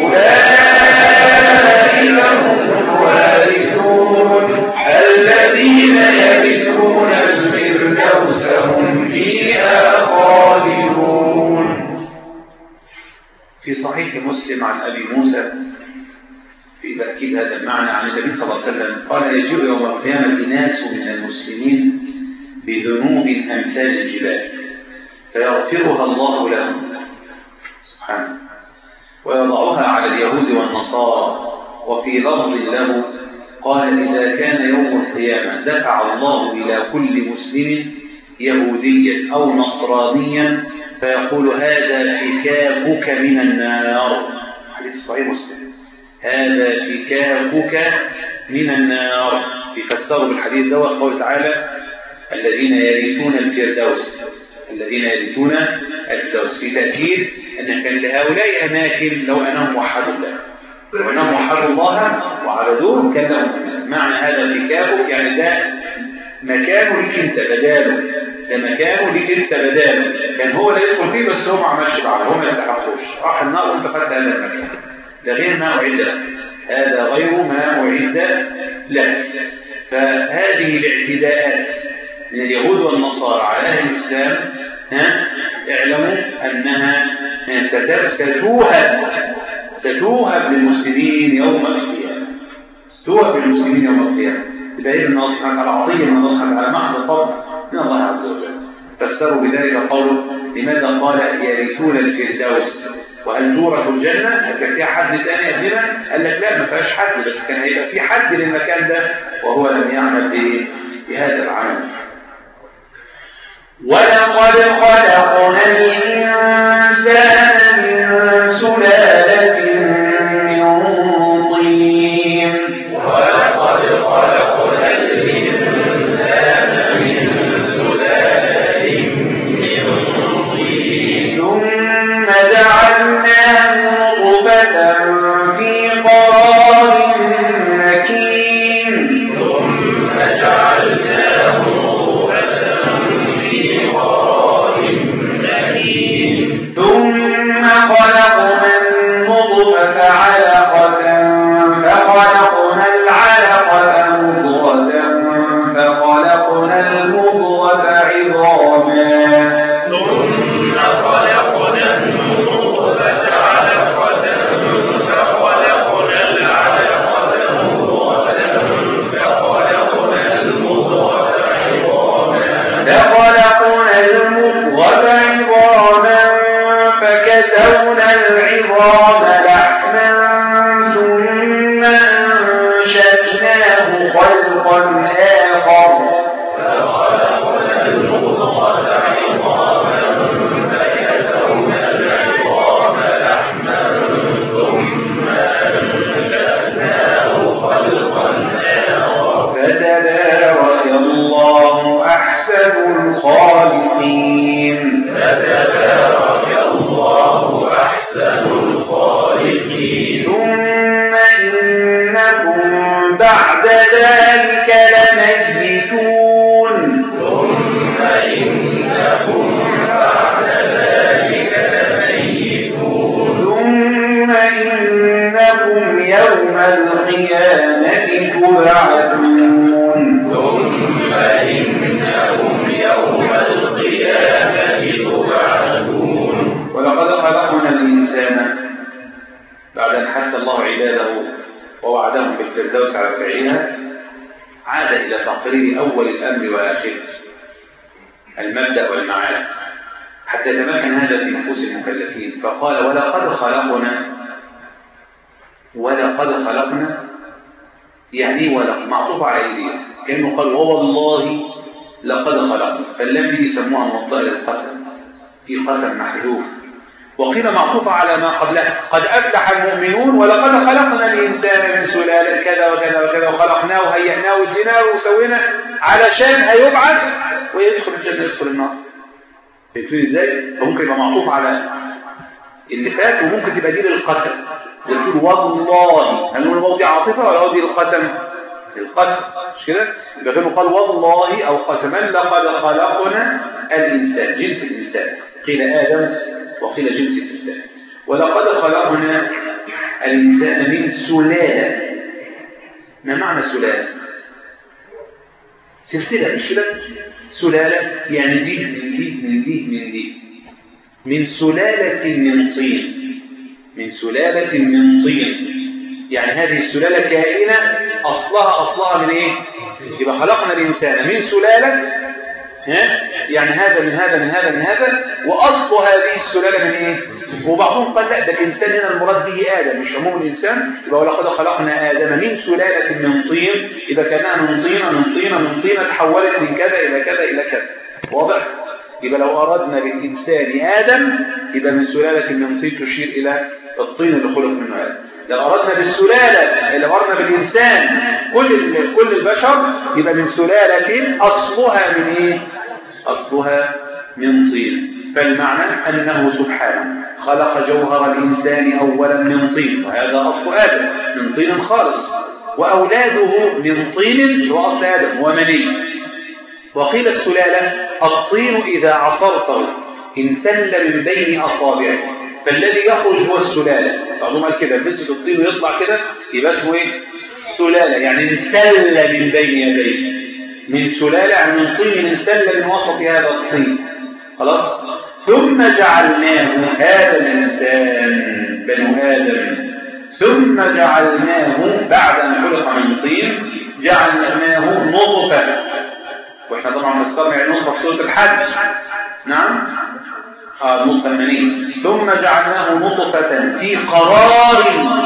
أولئك هم الوارثون الذين يرثون الفردوس هم فيها خالدون في صحيح مسلم عن أبي موسى في تأكيد هذا المعنى عن النبي صلى الله عليه وسلم قال يجيء يوم القيامة ناس من المسلمين بذنوب أمثال الجبال فيغفرها الله لهم سبحانه ويضعها على اليهود والنصارى وفي لفظ له قال إذا كان يوم القيامة دفع الله إلى كل مسلم يهوديا أو نصرانيا فيقول هذا فكاكك من النار حديث صحيح مسلم هذا فكاكك من النار يفسروا بالحديث ده قول تعالى الذين يرثون الفردوس الذين يرثون الفردوس في تأكيد أن كان لهؤلاء أماكن لو أنهم وحدوا الله لو أنهم وحدوا الله وعبدوه كان لهم معنى هذا فكاكك يعني ده مكانه لك انت بداله ده مكانه ليك انت بداله كان هو اللي يدخل فيه بس هو ما عملش بعد هو ما يستحقوش راح النار وانت خدت هذا المكان ده غير ما أعد لك هذا غير ما أعد لك فهذه الاعتداءات من اليهود والنصارى على أهل الإسلام ها اعلموا أنها ستوهب ستوهب للمسلمين يوم القيامة ستوهب للمسلمين يوم القيامة يبقى إذن الله سبحانه وتعالى عطية من الله سبحانه وتعالى محض فضل من الله عز وجل فسروا بذلك قوله لماذا قال يرثون الفردوس وهل تورث الجنة؟ هل كان فيها حد تاني قبلنا؟ قال لك لا ما فيهاش حد بس كان هيبقى في حد للمكان ده وهو لم يعمل بإيه؟ بهذا العمل. ولقد خلقنا الإنسان من سلالة من طين ولقد خلقنا الإنسان من سلالة من طين ثم جعلناه نطفة في قرار مكين ثم جعلناه نطفة في قرار مكين ثم خلقنا النطفة علقة فخلقنا العلقة مضغة فخلقنا المضغة عظاما ثم خلقنا النطفة علقة فخلقنا العلقة مضغة فخلقنا المضغة عظاما فخلقنا المضغة عظاما فكسونا العظام لحما ثم أنشأناه خلقا آخر فخلقنا المضغة عظاما فكسونا العظام لحما ثم أنشأناه خلقا آخر فتبارك الله أحسن الخالقين فتبارك الله أحسن الخالقين ثم إنكم بعد ذلك لميتون ثم إنكم بعد ذلك لميتون ثم إنكم يوم القيامة تبعثون ثم إنكم يوم القيامة تبعثون ولقد خلقنا الإنسان بعد أن حث الله عباده ووعدهم بالفردوس على فعلها عاد إلى تقرير أول الأمر وآخره المبدأ والمعاد حتى يتمكن هذا في نفوس المكلفين فقال ولقد خلقنا ولقد خلقنا يعني ولقد معطوف على ايدينا كانه قال ووالله لقد خلقنا فاللام دي يسموها موطئه للقسم في قسم محذوف وقيل معطوفة على ما قبلها قد أفلح المؤمنون ولقد خلقنا الإنسان من سلالة كذا وكذا وكذا وخلقناه وهيئناه واديناه وسوينا علشان هيبعث ويدخل الجنة يدخل النار فهمتوني ازاي؟ فممكن يبقى معطوف على اللي فات وممكن تبقى دي للقسم زي ما تقول والله هل نقول الواو دي عاطفة ولا الواو دي للقسم؟ القسم مش كده؟ يبقى كانوا قال والله أو قسما لقد خلقنا الإنسان جنس الإنسان قيل آدم وقيل جنس الإنسان ولقد خلقنا الإنسان من سلالة ما معنى سلالة؟ سلسلة مش كده؟ سلالة يعني دي من دي من دي من دي من سلالة من طين من سلالة من طين يعني هذه السلالة كائنة أصلها أصلها من إيه؟ يبقى خلقنا الإنسان من سلالة ها؟ يعني هذا من هذا من هذا من هذا وأصل هذه السلالة من إيه؟ وبعضهم قال لا ده الإنسان هنا المراد به آدم مش عموم الإنسان يبقى ولقد خلقنا آدم من سلالة من طين إذا كانها من طينة من طينة من طينة تحولت من كذا إلى كذا إلى كذا واضح؟ يبقى لو أردنا بالإنسان آدم يبقى من سلالة من طين تشير إلى الطين اللي خلق منه آدم لو أردنا بالسلالة لو أردنا بالإنسان كل كل البشر يبقى من سلالة أصلها من إيه؟ أصلها من طين فالمعنى أنه سبحانه خلق جوهر الإنسان أولا من طين وهذا أصل آدم من طين خالص وأولاده من طين وأصل آدم ومني وقيل السلالة الطين إذا عصرته انسل من بين أصابعه فالذي يخرج هو السلالة بعضهم قال كده تمسك الطين ويطلع كده يبقى اسمه ايه سلالة يعني انسل من بين يديه من سلالة يعني من طين انسل من وسط هذا الطين خلاص ثم جعلناه هذا الإنسان بنو آدم ثم جعلناه بعد أن خلق من طين جعلناه نطفة واحنا طبعا فسرنا يعني نطفة في سورة الحج نعم آه نطفة المني ثم جعلناه نطفة في قرار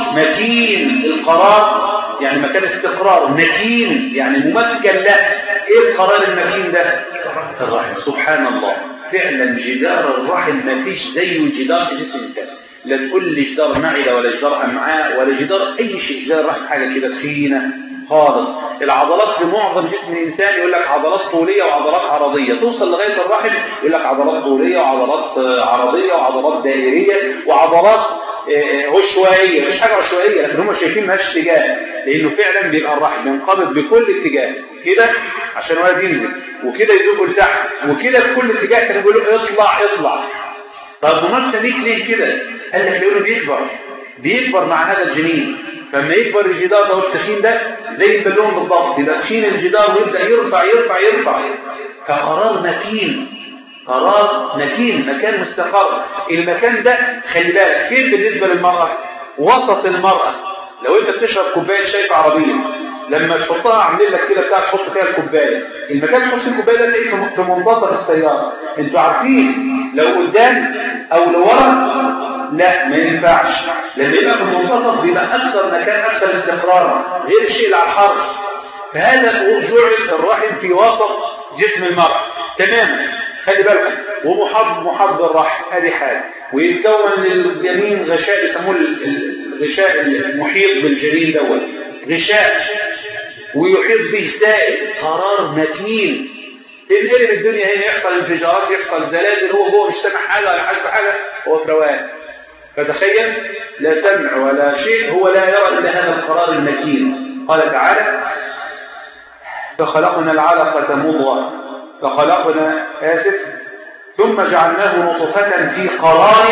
مكين القرار يعني مكان استقرار مكين يعني ممكن له ايه القرار المكين ده الرحم سبحان الله فعلا جدار الرحم ما فيش زيه جدار في جسم الانسان لا تقول لي جدار معده ولا جدار امعاء ولا جدار اي شيء جدار الرحم حاجه كده تخينه خالص العضلات في معظم جسم الانسان يقول لك عضلات طوليه وعضلات عرضيه توصل لغايه الرحم يقول لك عضلات طوليه وعضلات عرضيه وعضلات دائريه وعضلات عشوائيه مفيش حاجه عشوائيه لكن هم شايفين مالهاش اتجاه لانه فعلا بيبقى الرحم بينقبض بكل اتجاه كده عشان الولد ينزل وكده يزوق لتحت وكده بكل اتجاه كانوا بيقولوا اطلع اطلع طب ممثل ليك ليه كده قال لك لانه بيكبر بيكبر مع هذا الجنين فلما يكبر الجدار ده التخين ده زي البالون بالضبط يبقى تخين الجدار ويبدا يرفع يرفع يرفع فقرار متين قرار متين مكان مستقر المكان ده خلي بالك فين بالنسبه للمراه وسط المراه لو انت بتشرب كوبايه شاي في عربيه لما تحطها عاملين لك كده بتاع تحط فيها الكوبايه المكان اللي تحط فيه الكوبايه ده تلاقيه في منتصف السياره انتوا عارفين لو قدام او لورا لا ما ينفعش لما يبقى في المنتصف بيبقى اكثر مكان اكثر استقرارا غير الشيء اللي على الحرف فهذا جعل الرحم في وسط جسم المرأة تماما خلي بالك ومحب محب الرحم ادي حاجه ويتكون للجنين غشاء يسموه الغشاء المحيط بالجنين دوت غشاء ويحيط به سائل قرار متين تنقلب الدنيا هنا يحصل انفجارات يحصل زلازل هو جوه مش سامع حاجه ولا حاسس حاجه هو في روقان فتخيل لا سمع ولا شيء هو لا يرى الا هذا القرار المتين قال تعالى فخلقنا العلقه مضغه فخلقنا اسف ثم جعلناه نطفه في قرار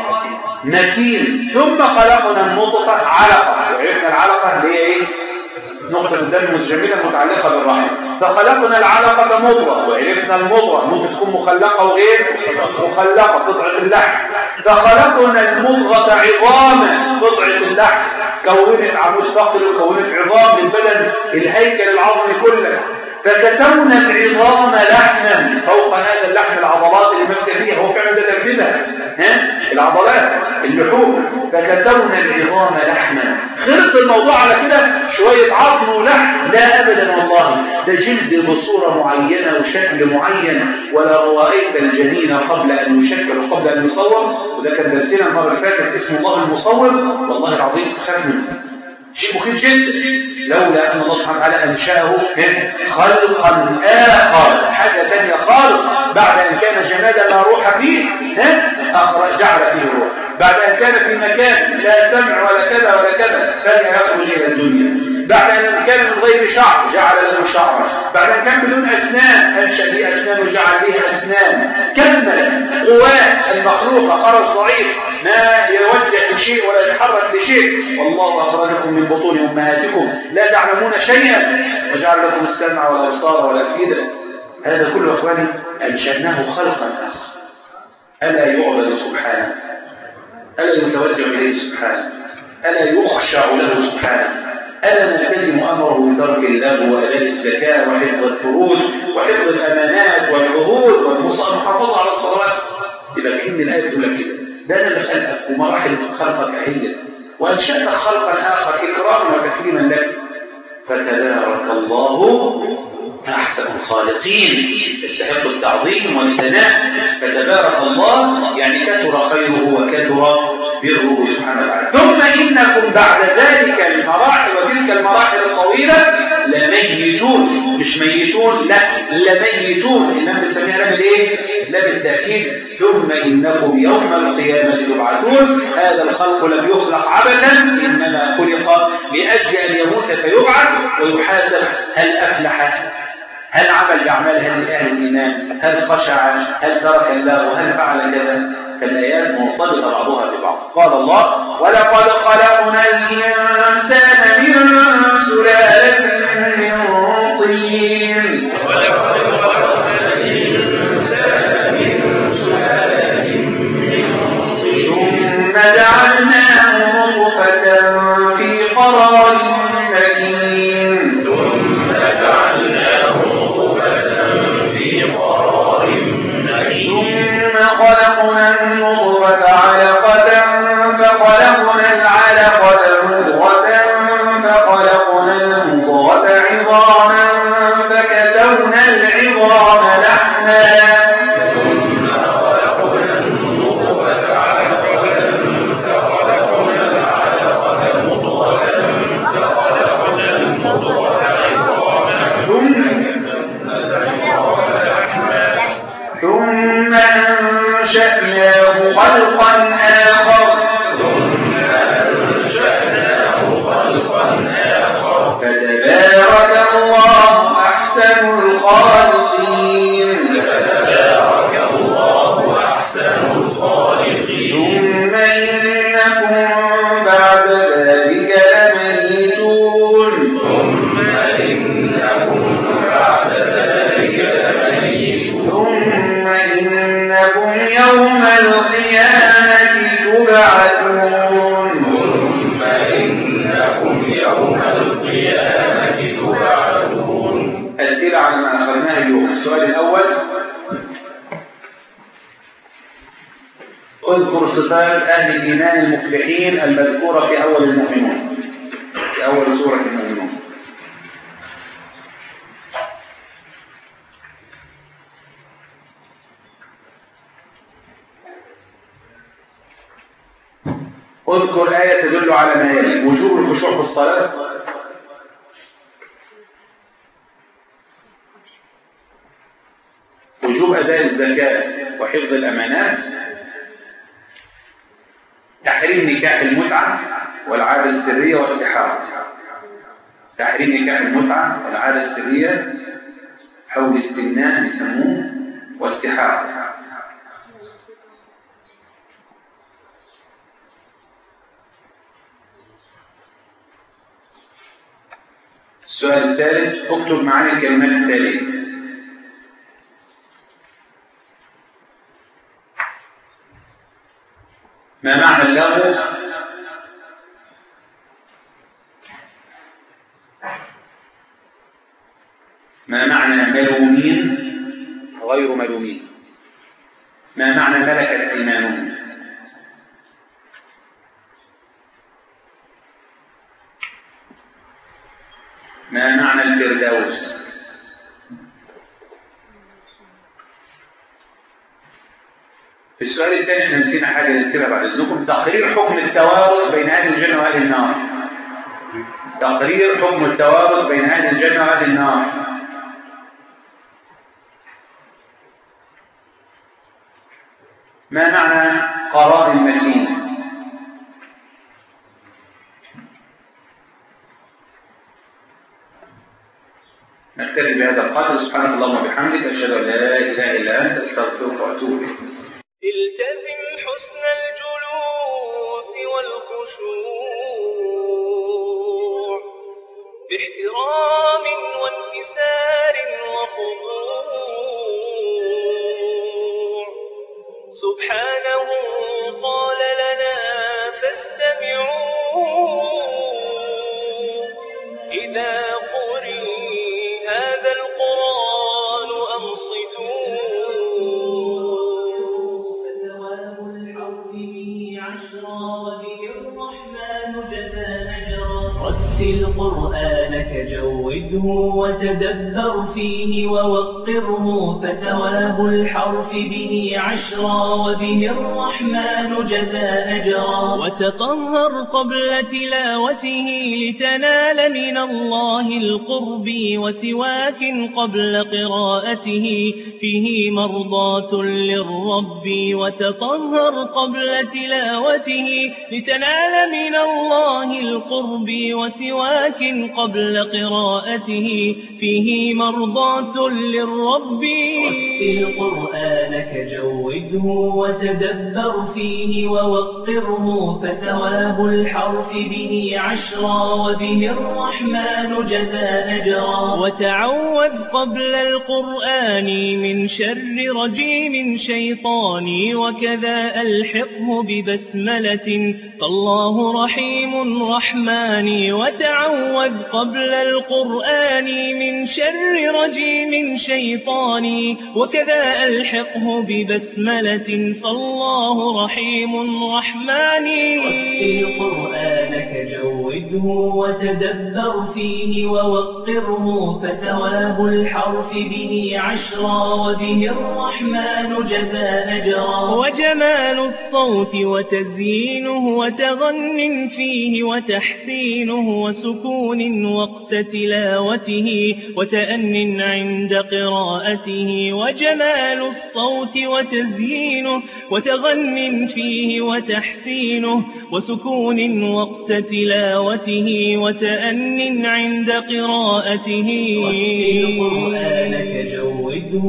متين ثم خلقنا النطفه علقه وعرفنا العلقه اللي هي ايه نقطة الدم المتجمدة المتعلقة بالرحم فخلقنا العلقة مضغة وعرفنا المضغة ممكن تكون مخلقة وغير مخلقة قطعة اللحم فخلقنا المضغة عظاما قطعة اللحم كونت عمود فقري وكونت عظام للبدن الهيكل العظمي كله فكسونا العظام لحما فوق هذا اللحم العضلات اللي ماسكه فيها هو فعلا ده تركيبها ها العضلات اللحوم فكسونا العظام لحما خلص الموضوع على كده شويه عظم ولحم لا ابدا والله ده جلد بصوره معينه وشكل معين ولو رايت الجنين قبل ان يشكل وقبل ان يصور وده كان درسنا المره اللي فاتت اسم الله المصور والله العظيم تخاف منه شيء مخيف جدا لولا أن الله سبحانه وتعالى أنشأه خلقا آخر حاجة ثانية خالص بعد أن كان جمادا لا روح فيه أخرج جعل فيه روح بعد أن كان في مكان لا سمع ولا كذا ولا كذا فجأة يخرج إلى الدنيا بعد أن كان من غير شعر جعل له شعرا بعد أن كان بدون أسنان أنشأ به أسنان وجعل به أسنان كمل قواه المخلوقة خرج ضعيف ما يوجه لشيء ولا يتحرك لشيء والله أخرجكم من بطون أمهاتكم لا تعلمون شيئا وجعل لكم السمع والأبصار والأفئدة هذا كله أخواني أنشأناه خلقا آخر ألا يعبد سبحانه ألا يتوجه إليه سبحانه ألا يخشع له سبحانه ألا نلتزم أمره بترك اللغو وأداء الزكاة وحفظ الفروج وحفظ الأمانات والعهود والمحافظة على الصلوات إذا كأن الآية تقول لك كده ده أنا اللي خلقك ومراحل خلقك هي وأنشأت خلقا آخر إكراما وتكريما لك فتبارك الله أحسن الخالقين يستحق التعظيم والثناء فتبارك الله يعني كثر خيره وكثر بره سبحانه وتعالى ثم إنكم بعد ذلك المراحل وتلك المراحل الطويلة لميتون مش ميتون لا لميتون إنما بنسميها لام الايه؟ لام التأكيد ثم إنكم يوم القيامة تبعثون هذا الخلق لم يخلق عبثا إنما خلق لأجل أن يموت فيبعث ويحاسب هل أفلح هل عمل بأعمال أهل أهل الإيمان هل خشع هل ترك الله هل فعل كذا فالآيات مرتبطة بعضها ببعض قال الله ولقد خلقنا الإنسان من سلالة من طين ثم جعلناه نطفة في قرار مكين ثم خلقنا النطفة علقة فخلقنا العلقة مضغة فخلقنا المضغة عظاما فكسونا العظام لحما ثم أنشأناه خلقا آخر فتبارك الله أحسن الخالقين ثم إنكم بعد ذلك لميتون ثم إنكم يوم القيامة تبعثون أسئلة على ما أخذناه اليوم السؤال الأول اذكر صفات أهل الإيمان المفلحين المذكورة في أول المؤمنون في أول سورة المؤمنون اذكر آية تدل على ما يلي وجوب الخشوع في الصلاة وجوب أداء الزكاة وحفظ الأمانات تحريم نكاح المتعة والعادة السرية والسحار تحريم نكاح المتعة والعادة السرية أو الاستمناء يسموه والسحار السؤال الثالث اكتب معاني الكلمات التالية ما معنى اللغو ما معنى ملومين غير ملومين ما معنى ملكت ايمانهم ما معنى الفردوس في السؤال الثاني احنا نسينا حاجه نذكرها بعد اذنكم تقرير حكم التوارث بين اهل الجنه واهل النار تقرير حكم التوارث بين اهل الجنه واهل النار ما معنى قرار متين نكتفي بهذا القدر سبحانك اللهم وبحمدك اشهد ان لا اله الا انت استغفرك واتوب اليك التزم حسن الجلوس والخشوع باحترام وانكسار وخضوع سبحانه قال لنا فاستمعوا إذا قرئ هذا القرآن أنصتوا ثواب الحرف به عشرا وبه الرحمن جزى أجرا رتل قرآنك جوده وتدبر فيه ووقره فثواب الحرف به عشرا وبه الرحمن جزى أجرا وتطهر قبل تلاوته لتنال من الله القرب وسواك قبل قراءته فيه مرضاة للرب وتطهر قبل تلاوته لتنال من الله القرب وسواك وسواك قبل قراءته فيه مرضاة للرب رتل قرآنك جوده وتدبر فيه ووقره فثواب الحرف به عشرا وبه الرحمن جزى أجرا وتعوذ قبل القرآن من شر رجيم شيطاني وكذا ألحقه ببسملة فالله رحيم رحماني وتعوذ قبل القرآن من شر رجيم شيطاني وكذا ألحقه ببسملة فالله رحيم رحماني رتل قرآنك جوده وتدبر فيه ووقره فثواب الحرف به عشرا وبه الرحمن جزى أجرا وجمال الصوت وتزيينه وتغن فيه وتحسينه وسكون وقت تلاوته وتأن عند قراءته وجمال الصوت وتزيينه وتغن فيه وتحسينه وسكون وقت تلاوته وتأن عند قراءته رتل قرآنك جوده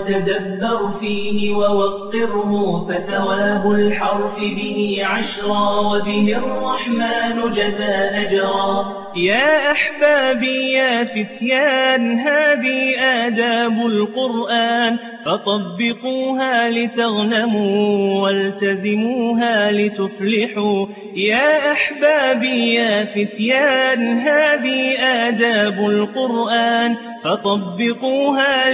وتدبر فيه ووقره فثواب الحرف به عشرا وبه الرحمن جزى أجرا يا أحبابي يا فتيان هذه آداب القرآن فطبقوها لتغنموا والتزموها لتفلحوا يا أحبابي يا فتيان هذه آداب القرآن فطبقوها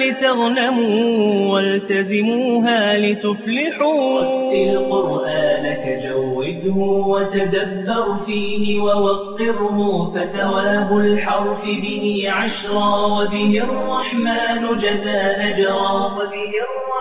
لتغنموا والتزموها لتفلحوا رتل قرآنك جوده وتدبر فيه ووقره فثواب الحرف به عشرا وبه الرحمن جزى أجرا وبه الرحمن